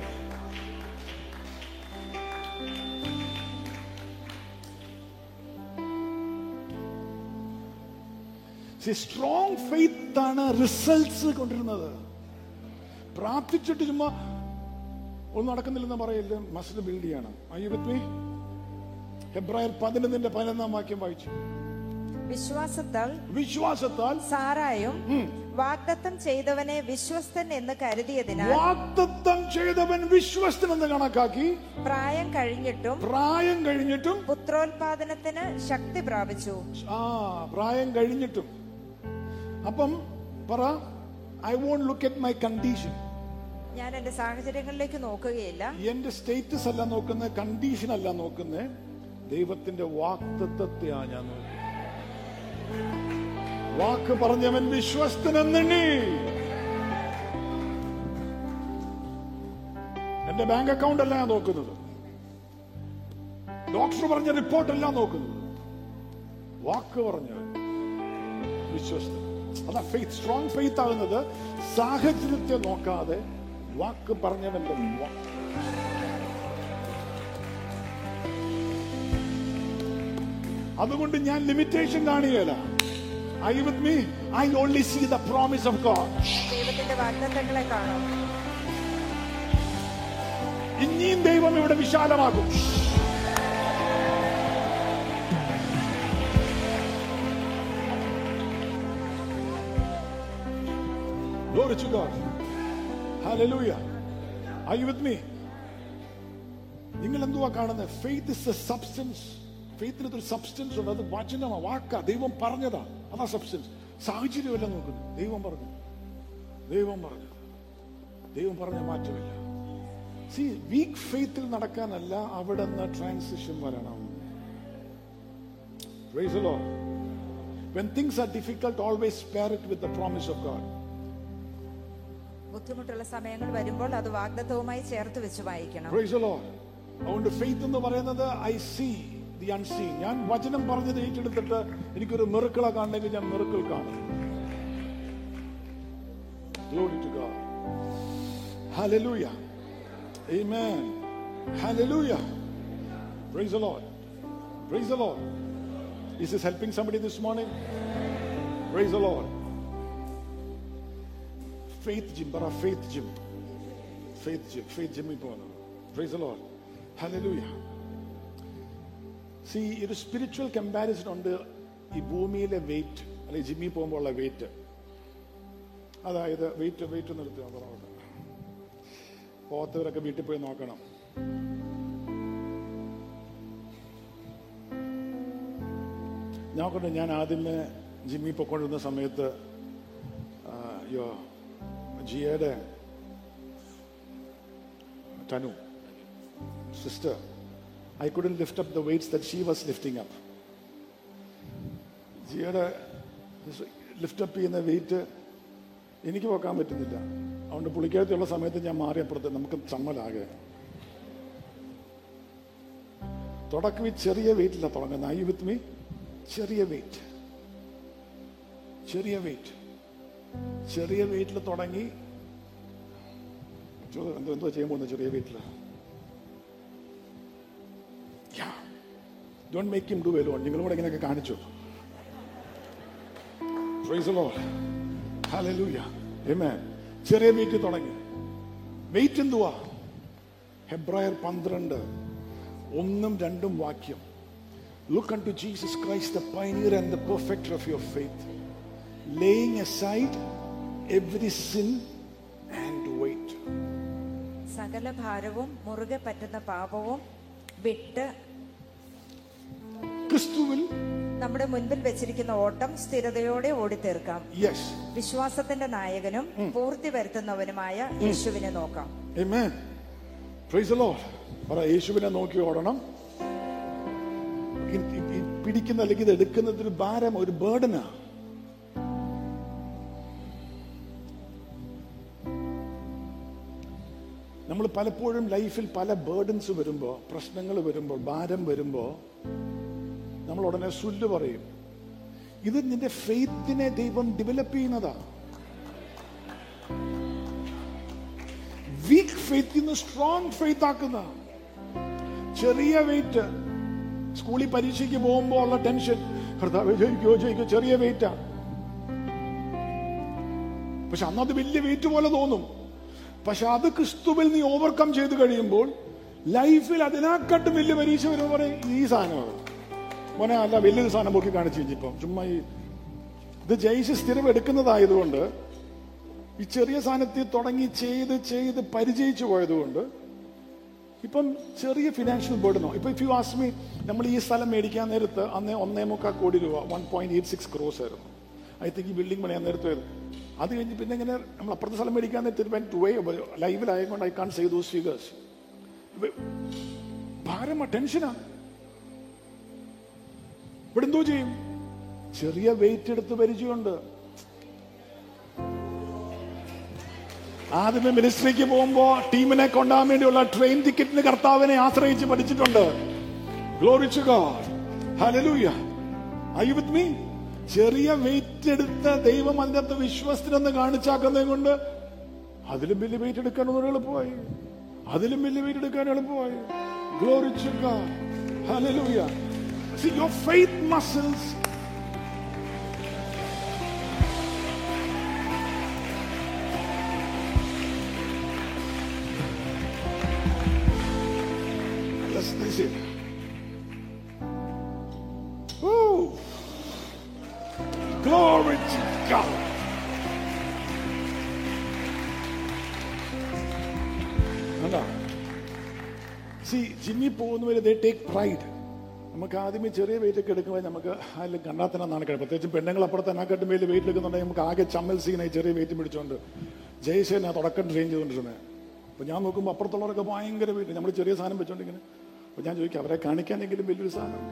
സ്ട്രോങ് ഫെയ്ത്ത് ആണ് റിസൾട്ട്സ് കൊണ്ടിരുന്നത് പ്രാർത്ഥിച്ചിട്ട് ചുമ്മാ ഒന്നും നടക്കുന്നില്ലെന്ന് പറയില്ല മസ്റ്റ് ബിൽഡ് ചെയ്യണം ഐ വിത്ത് മീ ഹെബ്രായർ പതിനൊന്നിന്റെ പതിനൊന്നാം വാക്യം വായിച്ചു വിശ്വാസത്താൽ വിശ്വാസത്താൽ സാറായും വാഗ്ദത്തം ചെയ്തവനെ വിശ്വസ്തൻ എന്ന് കരുതിയതിനാൽ വാഗ്ദത്തം ചെയ്തവൻ വിശ്വസ്തനെന്ന് കണക്കാക്കി പ്രായം കഴിഞ്ഞിട്ടും പ്രായം കഴിഞ്ഞിട്ടും പുത്രോത്പാദനത്തിന് ശക്തി പ്രാപിച്ചു ആ പ്രായം കഴിഞ്ഞിട്ടും അപ്പം പറ I won't look at my condition ഞാൻ എന്റെ സാഹചര്യങ്ങളിലേക്ക് നോക്കുകയില്ല എന്റെ സ്റ്റേറ്റസ് അല്ല നോക്കുന്നത് കണ്ടീഷൻ അല്ല നോക്കുന്നത് ദൈവത്തിന്റെ വാക്തത്വത്തെയാ ഞാൻ നോക്കുന്നത് വാക്ക് പറഞ്ഞവൻ വിശ്വസ്തനെന്നണി എന്റെ ബാങ്ക് അക്കൗണ്ട് അല്ല ഞാൻ നോക്കുന്നത് ഡോക്ടർ പറഞ്ഞ റിപ്പോർട്ട് അല്ല നോക്കുന്നത് വാക്ക് പറഞ്ഞവൻ വിശ്വസ്തൻ അതാ ഫെയ്ത്ത് സ്ട്രോങ് ഫെയ്ത്ത് ആകുന്നത് സാഹചര്യത്തെ നോക്കാതെ വാക്ക് പറഞ്ഞവന്റെ വാ- അതുകൊണ്ട് ഞാൻ ലിമിറ്റേഷൻ കാണുകയില്ല I with me I only see the promise of God ദൈവത്തിന്റെ വാഗ്ദത്തങ്ങളെ കാണും ഇനിയും ദൈവം ഇവിടെ വിശാലമാക്കും Glory to God. Hallelujah. Are you with me? നിങ്ങൾ എന്തുവാ കാണുന്നത് ഫെയ്ത്ത് ഇസ് എ സബ്സ്റ്റൻസ് ഫെയ്ത്തിന് ഒരു സബ്സ്റ്റൻസ് ഉണ്ട് അത് വചനമാ വാക്കാ ദൈവം പറഞ്ഞതാ അതാ സബ്സ്റ്റൻസ് സാഹചര്യമല്ല നോക്കുന്നു ദൈവം പറഞ്ഞു ദൈവം പറഞ്ഞു ദൈവം പറഞ്ഞ മാറ്റമില്ല സി വീക്ക് ഫെയ്ത്തിൽ നടക്കാനല്ല അവിടെ നിന്ന് ട്രാൻസിഷൻ വരണം Praise the Lord. When things are difficult, always pair it with the promise of God. ബുദ്ധിമുട്ടുള്ള സമയങ്ങൾ വരുമ്പോൾ അത് വാഗ്ദത്തവുമായി ചേർത്ത് വെച്ച് വായിക്കണം Praise the Lord. അതുകൊണ്ട് ഫെയ്ത്ത് എന്ന് പറയുന്നത് ഐ സീ ദി അൺസീൻ ഞാൻ വചനം പറഞ്ഞത് ഏറ്റെടുത്തിട്ട് എനിക്കൊരു മിറുക്കളെ കാണണമെങ്കിൽ ഞാൻ മിറുക്കൾ കാണും Glory to God. Hallelujah. Amen. Hallelujah. Praise the Lord. Praise the Lord. Is this helping somebody this morning? Praise the Lord. Faith gym, പറ faith gym. Faith gym, faith gym പോകുന്നത്. Praise the Lord. Hallelujah. See, ഒരു spiritual comparison ഉണ്ട് ഈ ഭൂമിയിലെ wait അല്ലെങ്കിൽ ജിമ്മിൽ പോകുമ്പോൾ ഉള്ള വെയിറ്റ് അതായത് വെയിറ്റ് വെയിറ്റ് നിർത്തുക പറഞ്ഞോട്ടെ പോത്തവരൊക്കെ വീട്ടിൽ പോയി നോക്കണം നോക്കട്ടെ ഞാൻ ആദ്യമേ ജിമ്മിൽ പൊക്കൊണ്ടിരുന്ന സമയത്ത് ആ, യോ ജിയയുടെ തനു sister I couldn't lift up the weights that she was lifting up ജിയയുടെ ലിഫ്റ്റ് അപ്പ് ചെയ്യുന്ന വെയിറ്റ് എനിക്ക് പോക്കാൻ പറ്റുന്നില്ല അതുകൊണ്ട് പുള്ളിക്കകത്തുള്ള സമയത്ത് ഞാൻ മാറിയപ്പുറത്ത് നമുക്ക് ചമ്മലാകെ തുടക്കം ഈ ചെറിയ വെയിറ്റില്ല തുടങ്ങുന്നത് ഐ വിത്ത് മീ ചെറിയ വെയിറ്റ് ചെറിയ വെയിറ്റ് ചെറിയ വെയിറ്റിൽ തുടങ്ങി ചോദ്യം എന്തോ എന്തോ ചെയ്യാൻ പോകുന്നത് ചെറിയ വെയിറ്റിൽ don't make him do alone നിങ്ങളും കൂടെ ഇങ്ങനെയൊക്കെ കാണിച്ചു Praise the Lord. Hallelujah. Amen. ചെറിയ വെയിറ്റ് തുടങ്ങി വെയിറ്റ് എന്തുവാ ഹെബ്രായർ പന്ത്രണ്ട് ഒന്നും രണ്ടും വാക്യം look unto Jesus Christ the pioneer and the perfecter of your faith laying aside every sin and weight സകല ഭാരവും മുറുകെ പറ്റുന്ന പാപവും വിട്ട് ക്രിസ്തുവിൽ നമ്മുടെ മുൻപിൽ വെച്ചിരിക്കുന്ന ഓട്ടം സ്ഥിരതയോടെ ഓടിത്തീർക്കാം യെസ് വിശ്വാസത്തിന്റെ നായകനും പൂർത്തി വരുത്തുന്നവനുമായ യേശുവിനെ നോക്കാം Amen. Praise the Lord. പറ യേശുവിനെ നോക്കി ഓടണം ഈ- ഈ- ഈ പിടിക്കുന്ന അല്ലെങ്കിൽ ഇത് എടുക്കുന്നത് ഒരു ഭാരം ഒരു ബേർഡനാ നമ്മൾ പലപ്പോഴും ലൈഫിൽ പല ബേർഡൻസ് വരുമ്പോൾ പ്രശ്നങ്ങൾ വരുമ്പോൾ ഭാരം വരുമ്പോൾ നമ്മൾ ഉടനെ സുല്ല് പറയും ഇത് നിന്റെ ഫെയ്ത്തിനെ ദൈവം ഡെവലപ്പ് ചെയ്യുന്നതാ വീക്ക് ഫെയ്ത്തിൽ നിന്ന് സ്ട്രോങ് ഫെയ്ത്ത് ആക്കുന്ന ചെറിയ വെയിറ്റ് സ്കൂളിൽ പരീക്ഷയ്ക്ക് പോകുമ്പോൾ ഉള്ള ടെൻഷൻ കർത്താവ് ജയിക്കോ ജയിക്കോ ചെറിയ വെയിറ്റാ പക്ഷെ അന്നത് വലിയ വെയിറ്റ് പോലെ തോന്നും പക്ഷെ അത് ക്രിസ്തുവിൽ നീ ഓവർകം ചെയ്ത് കഴിയുമ്പോൾ ലൈഫിൽ അതിനെക്കാട്ടും വലിയ പരീക്ഷ വരുമ്പോൾ പറയും ഈ സാധനമാണ് മോനെ അല്ല വലിയൊരു സാധനം പൊക്കി കാണിച്ചു കഴിഞ്ഞിപ്പം ചുമ്മാ ഈ ഇത് ജയിച്ച് സ്ഥിരം എടുക്കുന്നതായതുകൊണ്ട് ഈ ചെറിയ സാധനത്തിൽ തുടങ്ങി ചെയ്ത് ചെയ്ത് പരിചയിച്ചു പോയതുകൊണ്ട് ഇപ്പം ചെറിയ ഫിനാൻഷ്യൽ ബേർഡനോ ഇപ്പൊ ഇഫ് യു ആസ്മി നമ്മൾ ഈ സ്ഥലം മേടിക്കാൻ നേരത്ത് അന്ന് ഒന്നേ മുക്കാൽ കോടി രൂപ one point eight six crores ആയിരുന്നു ഐ തിങ്ക് ഈ ബിൽഡിംഗ് പണിയാൻ നേരത്ത് അത് കഴിഞ്ഞ് പിന്നെ ഇങ്ങനെ നമ്മൾ അപ്പുറത്തെ സ്ഥലം മേടിക്കാൻ നേരത്തെ ലൈവിലായതുകൊണ്ട് I can't say those figures ഭാരമാ ടെൻഷനാ ഇവിടെ എന്തോ ചെയ്യും ചെറിയ വെയിറ്റ് എടുത്ത് പരിചയമുണ്ട് ആദ്യമേ മിനിസ്ട്രിക്ക് പോകുമ്പോ ടീമിനെ കൊണ്ടാൻ വേണ്ടിയുള്ള ട്രെയിൻ ടിക്കറ്റിന് കർത്താവിനെ ആശ്രയിച്ച് പഠിച്ചിട്ടുണ്ട് glory to God hallelujah Are you with me? ചെറിയ വെയിറ്റ് എടുത്ത ദൈവം അതിനകത്ത് വിശ്വസ്തനെന്ന് കാണിച്ചാക്കുന്നത് കൊണ്ട് അതിലും വലിയ വെയിറ്റ് എടുക്കാൻ ഒന്നും എളുപ്പമായി അതിലും വലിയ വെയിറ്റ് എടുക്കാൻ എളുപ്പമായി glory to God hallelujah See your faith muscles Let's, let's see. Woo! Glory to God. കണ്ടോ സി ജിമ്മിൽ പോകുന്നവര് ദേ ടേക്ക് പ്രൈഡ് നമുക്ക് ആദ്യമേ ചെറിയ വെയിറ്റ് ഒക്കെ എടുക്കുമ്പോൾ നമുക്ക് അതിൽ കണ്ടാത്തന നാണക്കേട് പ്രത്യേകിച്ച് പെണ്ണുങ്ങൾ അപ്പുറത്ത് അതിനെക്കാട്ടും വലിയ വെയിറ്റ് എടുക്കുന്നുണ്ടെങ്കിൽ നമുക്ക് ആകെ ചമ്മൽ സീനായി ചെറിയ വെയിറ്റ് പിടിച്ചോണ്ട് ജയ്സേന തുടക്കം ട്രെയിൻ ചെയ്തുകൊണ്ടിരുന്നത് അപ്പൊ ഞാൻ നോക്കുമ്പോൾ അപ്പുറത്തുള്ളവരൊക്കെ ഭയങ്കര വെയിറ്റ് നമ്മൾ ചെറിയ സാധനം വെച്ചോണ്ടിങ്ങനെ അപ്പൊ ഞാൻ ചോദിക്കും അവരെ കാണിക്കാനെങ്കിലും വലിയൊരു സാധനം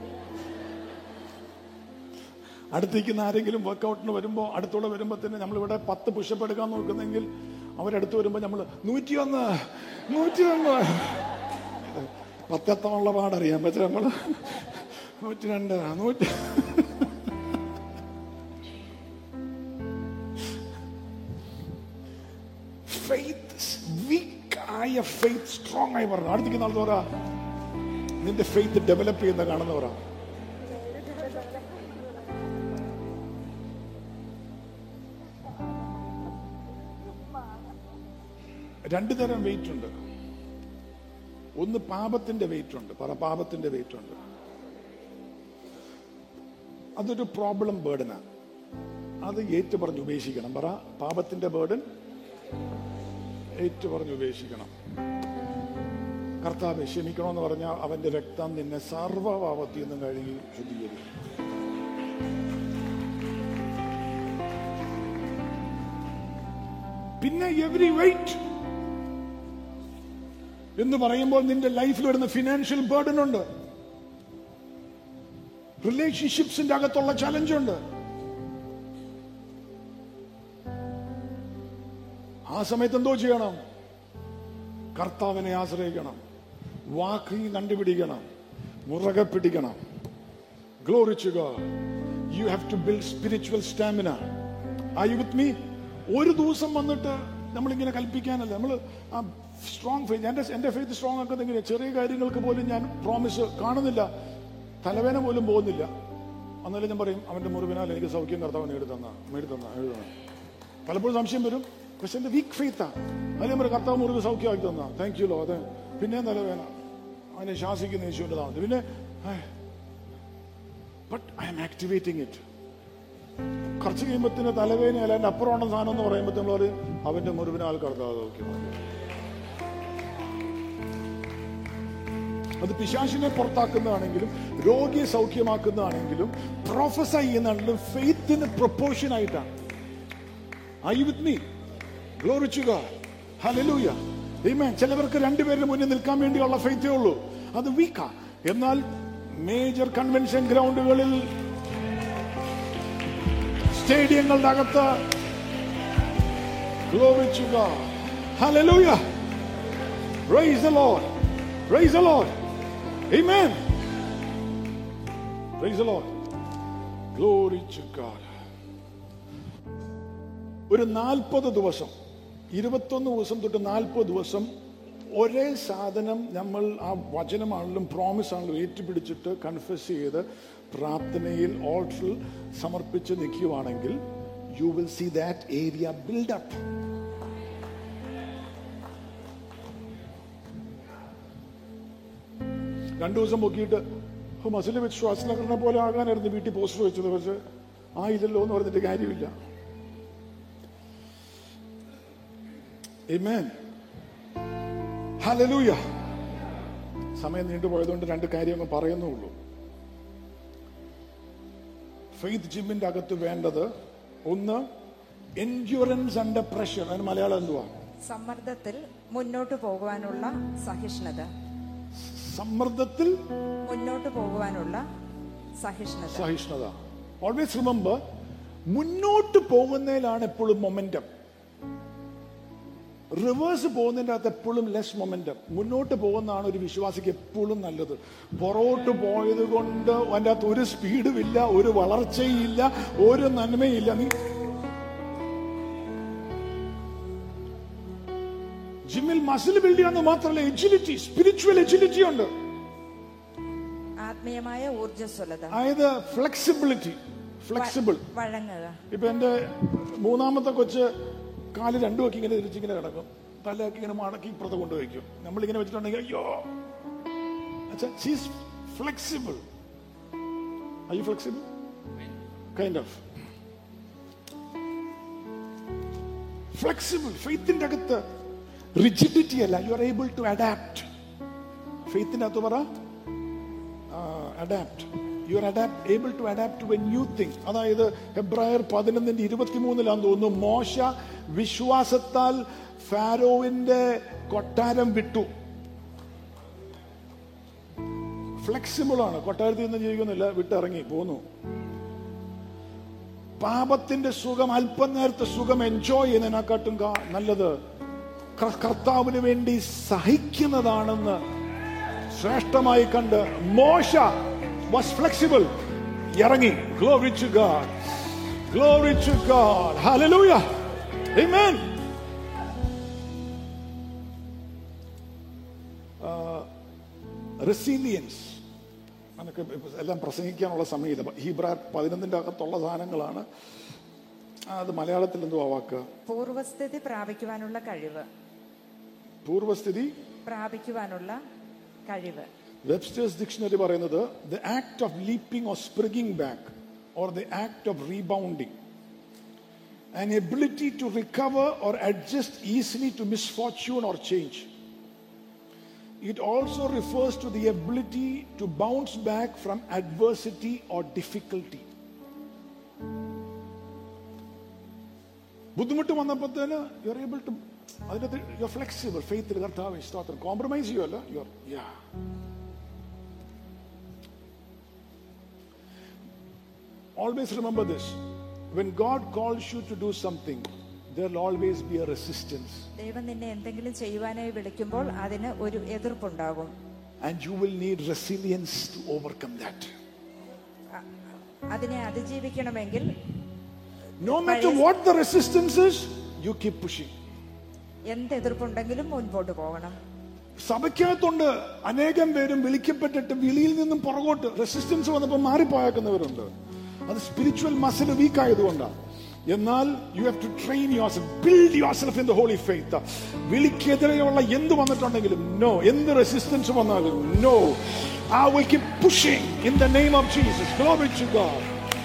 അടുത്തേക്കുന്ന ആരെങ്കിലും വർക്കൗട്ടിന് വരുമ്പോൾ അടുത്തുള്ള വരുമ്പോൾ തന്നെ നമ്മളിവിടെ പത്ത് പുഷപ്പ് എടുക്കാൻ നോക്കുന്നെങ്കിൽ അവരടുത്ത് വരുമ്പോൾ നമ്മൾ നൂറ്റിയൊന്ന് നൂറ്റിയൊന്ന് പത്തെത്തമുള്ള പാടറിയാം പക്ഷെ നമ്മൾ നൂറ്റി രണ്ട് നൂറ്റി ഫെയ്ത്ത് വീക്കായ ഫെയ്ത്ത് സ്ട്രോങ് ആയി പറഞ്ഞു അടുത്തേക്ക് നാൾ തോറാ നിന്റെ ഫെയ്ത്ത് ഡെവലപ്പ് ചെയ്യുന്ന കാണുന്നവരാ രണ്ടു തരം വെയിറ്റ് ഉണ്ട് ഒന്ന് പാപത്തിന്റെ വെയിറ്റ് ഉണ്ട് പറ പാപത്തിന്റെ വെയിറ്റ് ഉണ്ട് അതൊരു പ്രോബ്ലം ബേർഡനാ അത് ഏറ്റു പറഞ്ഞ് ഉപേക്ഷിക്കണം പറ പാപത്തിന്റെ ബേർഡൻ ഏറ്റു പറഞ്ഞ് ഉപേക്ഷിക്കണം കർത്താവ് ക്ഷമിക്കണമെന്ന് പറഞ്ഞാൽ അവന്റെ രക്തം നിന്നെ സർവ്വപാപത്തിൽ നിന്നും കഴുകി ശുദ്ധീകരിക്കും പിന്നെ എവറി വെയിറ്റ് എന്ന് പറയുമ്പോൾ നിന്റെ ലൈഫിൽ വരുന്ന ഫിനാൻഷ്യൽ ബേർഡൻ ഉണ്ട് റിലേഷൻഷിപ്സിന്റെ അകത്തുള്ള ചലഞ്ച് ഉണ്ട് ആ സമയത്ത് എന്തോ ചെയ്യണം കർത്താവിനെ ആശ്രയിക്കണം വാക്ക് കണ്ടുപിടിക്കണം മുറകെ പിടിക്കണം glory to God you have to build spiritual stamina are you with me ഒരു ദിവസം വന്നിട്ട് നമ്മളിങ്ങനെ കൽപ്പിക്കാനല്ല നമ്മൾ ആ സ്ട്രോങ് ഫെയ്ത്ത് എൻ്റെ എൻ്റെ ഫെയ്ത്ത് സ്ട്രോങ് ആക്കുന്നത് എങ്ങനെയാണ് ചെറിയ കാര്യങ്ങൾക്ക് പോലും ഞാൻ പ്രോമിസ് കാണുന്നില്ല തലവേന പോലും പോകുന്നില്ല അന്നേരം ഞാൻ പറയും അവന്റെ മുറിവിനാൽ എനിക്ക് സൗഖ്യം കർത്താവ് നേടിത്തന്ന മേടിത്തന്ന എഴുതണം പലപ്പോഴും സംശയം വരും പക്ഷെ എന്റെ വീക്ക് ഫെയ്ത്താ അതിന് പറയും കർത്താവ് മുറിവ് സൗഖ്യമാക്കി തന്ന താങ്ക് യു ലോ അതെ പിന്നെ തലവേന അവനെ ശാസിക്കുന്ന യേശുവിന്റെ നാമത്തിൽ പിന്നെ but I am activating it കുറച്ച് കഴിയുമ്പത്തിന് തലവേന അല്ല എന്റെ അപ്പുറമുള്ള സാധനം എന്ന് പറയുമ്പോൾ അവന്റെ മുറിവിനാൽ കർത്താവ് സൗഖ്യമാക്കി അത് പിശാശിനെ പുറത്താക്കുന്നതാണെങ്കിലും രോഗിയെ സൗഖ്യമാക്കുന്നതാണെങ്കിലും പ്രൊഫസർ ചെയ്യുന്നതാണെങ്കിലും ഫെയ്ത്തിന് പ്രൊപ്പോർഷൻ ആയിട്ടാണ് I with me glory to God hallelujah Amen. ചിലവർക്ക് രണ്ടുപേരുടെ മുന്നിൽ നിൽക്കാൻ വേണ്ടിയുള്ള ഫെയ്ത്തേ ഉള്ളൂ അത് വീക്കാ എന്നാൽ മേജർ കൺവെൻഷൻ ഗ്രൗണ്ടുകളിൽ സ്റ്റേഡിയങ്ങളുടെ അകത്ത് ഗ്ലോറിച്ചുക ഹലലൂയ Praise the Lord. Praise the Lord. Amen. Praise the Lord. Glory to God. ഒരു നാൽപ്പത് ദിവസം ഇരുപത്തൊന്ന് ദിവസം തൊട്ട് നാൽപ്പത് ദിവസം ഒരേ സാധനം നമ്മൾ ആ വചനമാണെങ്കിലും പ്രോമിസ് ആണെങ്കിലും ഏറ്റുപിടിച്ചിട്ട് കൺഫ്യസ് ചെയ്ത് പ്രാർത്ഥനയിൽ ഓൾട്ടറിൽ സമർപ്പിച്ച് നിൽക്കുകയാണെങ്കിൽ you will see that area build up രണ്ടു ദിവസം പൊക്കിയിട്ട് മസിൽ വെച്ച് ശ്വാസനകരണ പോലെ ആകാനായിരുന്നു വീട്ടിൽ പോസ്റ്റർ വെച്ചത് പക്ഷെ ആയില്ലല്ലോ എന്ന് പറഞ്ഞിട്ട് കാര്യമില്ല Amen. Hallelujah. സമയം നീണ്ടുപോയതുകൊണ്ട് രണ്ട് കാര്യം അങ്ങ് പറയുന്നുള്ളൂ ഫെയ്ത്ത് ജിമ്മിന്റെ അകത്ത് വേണ്ടത് ഒന്ന് എൻഡ്യൂറൻസ് അണ്ടർ പ്രഷർ അതിന് മലയാളം എന്തുവാ സമ്മർദ്ദത്തിൽ മുന്നോട്ട് പോകുവാനുള്ള സഹിഷ്ണുത സമ്മർദ്ദത്തിൽ മുന്നോട്ട് പോകുവാനുള്ള സഹിഷ്ണുത സഹിഷ്ണുത ഓൾവേസ് റിമെമ്പർ മുന്നോട്ട് പോകുന്നതിലാണ് എപ്പോഴും മൊമെന്റം റിവേഴ്സ് പോകുന്നതിൻ്റെ അകത്ത് എപ്പോഴും ലെസ് മൊമെന്റം മുന്നോട്ട് പോകുന്നതാണ് ഒരു വിശ്വാസിക്ക് എപ്പോഴും നല്ലത് പുറകോട്ട് പോയത് കൊണ്ട് അതിൻ്റെ അകത്ത് ഒരു സ്പീഡും ഇല്ല ഒരു വളർച്ചയില്ല ഒരു നന്മയില്ല നീ ജിമ്മിൽ മസിൽ ബിൽഡ് ചെയ്യാന്ന് മാത്രമല്ല എജിലിറ്റി സ്പിരിച്വൽ എജിലിറ്റി ഉണ്ട് ആത്മീയമായ ഊർജ്ജസ്വലത അതായത് ഫ്ലെക്സിബിലിറ്റി ഫ്ലെക്സിബിൾ വഴങ്ങുക ഇപ്പൊ എന്റെ മൂന്നാമത്തെ കൊച്ച് കാല് രണ്ടും ഒക്കെ ഇങ്ങനെ തിരിച്ചിങ്ങനെ കിടക്കും തലയൊക്കെ ഇങ്ങനെ മടക്കി ഇപ്പുറത്ത് കൊണ്ടുവയ്ക്കും നമ്മളിങ്ങനെ വെച്ചിട്ടുണ്ടെങ്കിൽ അയ്യോ flexible I you flexible kind of flexible ഫെയ്ത്തിന്റെ അകത്ത് റിജിഡിറ്റി അല്ല you are able to adapt ഫെയ്ത്തിന്റെ അകത്ത് പറ adapt you are adapt able to adapt to a new thing അതായത് ഹെബ്രായർ പതിനൊന്നിന്റെ ഇരുപത്തിമൂന്നിലാന്ന് തോന്നുന്നു മോശ വിശ്വാസത്താൽ ഫാരോവിന്റെ കൊട്ടാരം വിട്ടു ഫ്ലെക്സിബിൾ ആണ് കൊട്ടാരത്തിൽ നിന്ന് ജീവിക്കുന്നില്ല വിട്ടിറങ്ങി പോന്നു പാപത്തിന്റെ സുഖം അല്പം നേരത്തെ സുഖം എൻജോയ് ചെയ്യുന്നതിനെക്കാട്ടും കാ- നല്ലത് കർ- കർത്താവിന് വേണ്ടി സഹിക്കുന്നതാണെന്ന് ശ്രേഷ്ഠമായി കണ്ട് മോശ വാസ് ഫ്ലെക്സിബിൾ ഇറങ്ങി glory to God glory to God hallelujah amen resilience അതൊക്കെ ഇപ്പൊ എല്ലാം പ്രസംഗിക്കാനുള്ള സമയമില്ല ഹീബ്രാർ പതിനൊന്നിന്റെ അകത്തുള്ള സാധനങ്ങളാണ് അത് മലയാളത്തിൽ എന്തുവാ വാക്ക് പൂർവസ്ഥിതി പ്രാപിക്കുവാനുള്ള കഴിവ് പൂർവസ്ഥിതി പ്രാപിക്കുവാനുള്ള കഴിവ് വെബ്സ്റ്റേഴ്സ് ഡിക്ഷണറി പറയുന്നത് the act of leaping or springing back or the act of rebounding an ability to recover or adjust easily to misfortune or change. It also refers to the ability to bounce back from adversity or difficulty. ബുദ്ധിമുട്ട് വന്നപ്പോഴത്തേന് you are able to അതിനകത്ത് you are flexible ഫെയ്ത്തിൽ കർത്താവ് സ്തോത്രം compromise ചെയ്യുമല്ല you are യാ Always remember this. When God calls you to do something, there will always be a resistance. ദൈവം നിന്നെ എന്തെങ്കിലും ചെയ്യുവാനായി വിളിക്കുമ്പോൾ അതിന് ഒരു എതിർപ്പുണ്ടാകും And you will need resilience to overcome that. അതിനെ അതിജീവിക്കണമെങ്കിൽ No matter what the resistance is, you keep pushing. എന്ത് എതിർപ്പുണ്ടെങ്കിലും മുൻപോട്ട് പോകണം സഭയ്ക്കകത്തുണ്ട് അനേകം പേരും വിളിക്കപ്പെട്ടിട്ട് വിളിയിൽ നിന്നും പുറകോട്ട് റെസിസ്റ്റൻസ് വന്നപ്പോൾ മാറിപ്പോയാക്കുന്നവരുണ്ട് അത് സ്പിരിച്വൽ മസിൽ വീക്ക് ആയതുകൊണ്ടാണ് എന്നാൽ you have to train yourself build yourself in the holy faith വിളിക്കെതിരെയുള്ള എന്ത് വന്നിട്ടുണ്ടെങ്കിലും നോ എന്ത് റെസിസ്റ്റൻസ് വന്നാലും no I will keep pushing in the name of Jesus glory to God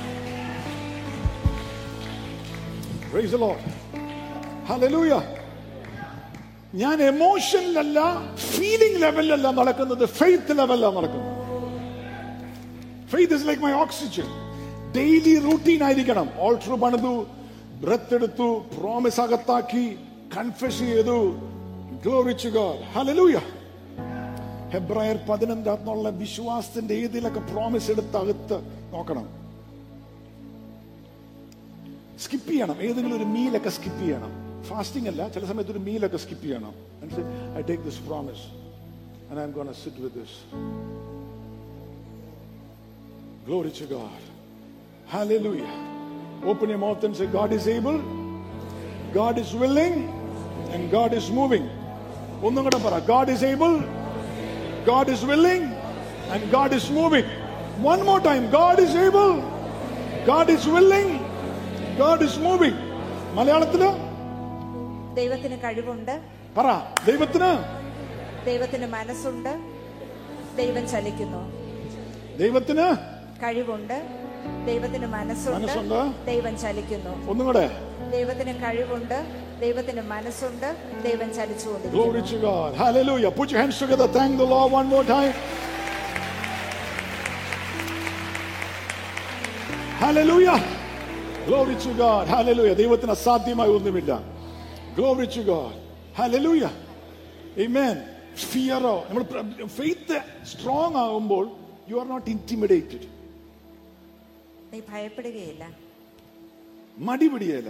praise the Lord hallelujah ഞാൻ എമോഷനിലല്ല feeling ലെവലിലല്ല നടക്കുന്നത് faith ലെവലിലാണ് നടക്കുന്നത് faith is like my oxygen daily routine ആയിരിക്കണം ഓൾട്ടർ പണിതു ബ്രത്ത് എടുത്തു പ്രോമിസ് അകത്താക്കി കൺഫ്യസ് ചെയ്തു ഗ്ലോറിച്ചു ഗോഡ് ഹല്ലേലൂയ ഹെബ്രായർ പതിനൊന്നിന്റെ അകത്തുള്ള വിശ്വാസത്തിന്റെ ഏതിലൊക്കെ പ്രോമിസ് എടുത്ത് അകത്ത് നോക്കണം സ്കിപ്പ് ചെയ്യണം ഏതെങ്കിലും ഒരു മീലൊക്കെ സ്കിപ്പ് ചെയ്യണം ഫാസ്റ്റിംഗ് അല്ല ചില സമയത്ത് ഒരു മീലൊക്കെ സ്കിപ്പ് ചെയ്യണം I take this promise and I'm going to sit with this. Glory to God. Hallelujah. Open your mouth and say, God is able, God is willing, and God is moving. ഒന്നും കൂടെ പറ God is able, God is willing, and God is moving. One more time. God is able, God is willing, God is moving. മലയാളത്തില് ദൈവത്തിന് കഴിവുണ്ട് പറ ദൈവത്തിന് ദൈവത്തിന് മനസ്സുണ്ട് ദൈവം ചലിക്കുന്നു ദൈവത്തിന് കഴിവുണ്ട് ദൈവത്തിന് മനസ്സുണ്ട് മനസ്സുണ്ട്. ദൈവം ചലിക്കുന്നു ഒന്നും കൂടെ ദൈവത്തിന് കഴിവുണ്ട് ദൈവത്തിന് മനസ്സുണ്ട് ദൈവം ചലിച്ചുകൊണ്ടിരിക്കുന്നു Glory to God. Hallelujah. Put your hands together. Thank the Lord one more time. Hallelujah. Glory to God. Hallelujah. ദൈവത്തിന് അസാധ്യമായി ഒന്നുമില്ല Glory to God. Hallelujah. Amen. ഫിയറോ നമ്മൾ ഫെയ്ത്ത് സ്ട്രോങ് ആകുമ്പോൾ യു ആർ നോട്ട് ഇന്റിമിഡേറ്റഡ് നീ ഭയപ്പെടുകയില്ല മടി പിടിയല്ല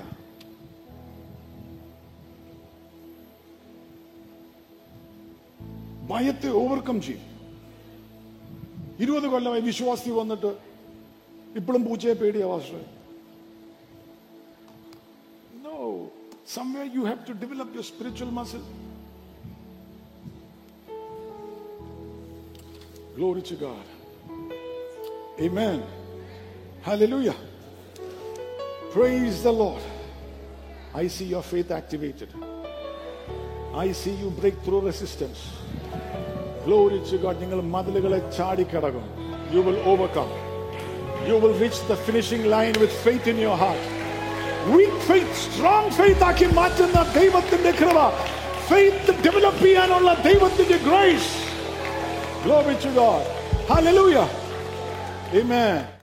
ഭയത്തെ ഓവർകം ചെയ്യും ഇരുപത് കൊല്ലമായി വിശ്വാസി വന്നിട്ട് ഇപ്പോഴും പൂച്ചയെ പേടിയാ വാസ്റ്റർ നോ സംവേ you have to develop your spiritual muscle Glory to God. Amen. Hallelujah. Praise the Lord. I see your faith activated. I see you break through resistance. Glory to God. നിങ്ങൾ മതിലുകളെ ചാടിക്കടക്കും You will overcome. You will reach the finishing line with faith in your heart. Weak faith, strong faith ആക്കി മാറ്റുന്ന ദൈവത്തിന്റെ കൃപ faith develop ചെയ്യാനുള്ള ദൈവത്തിന്റെ grace Glory to God. Hallelujah. Amen.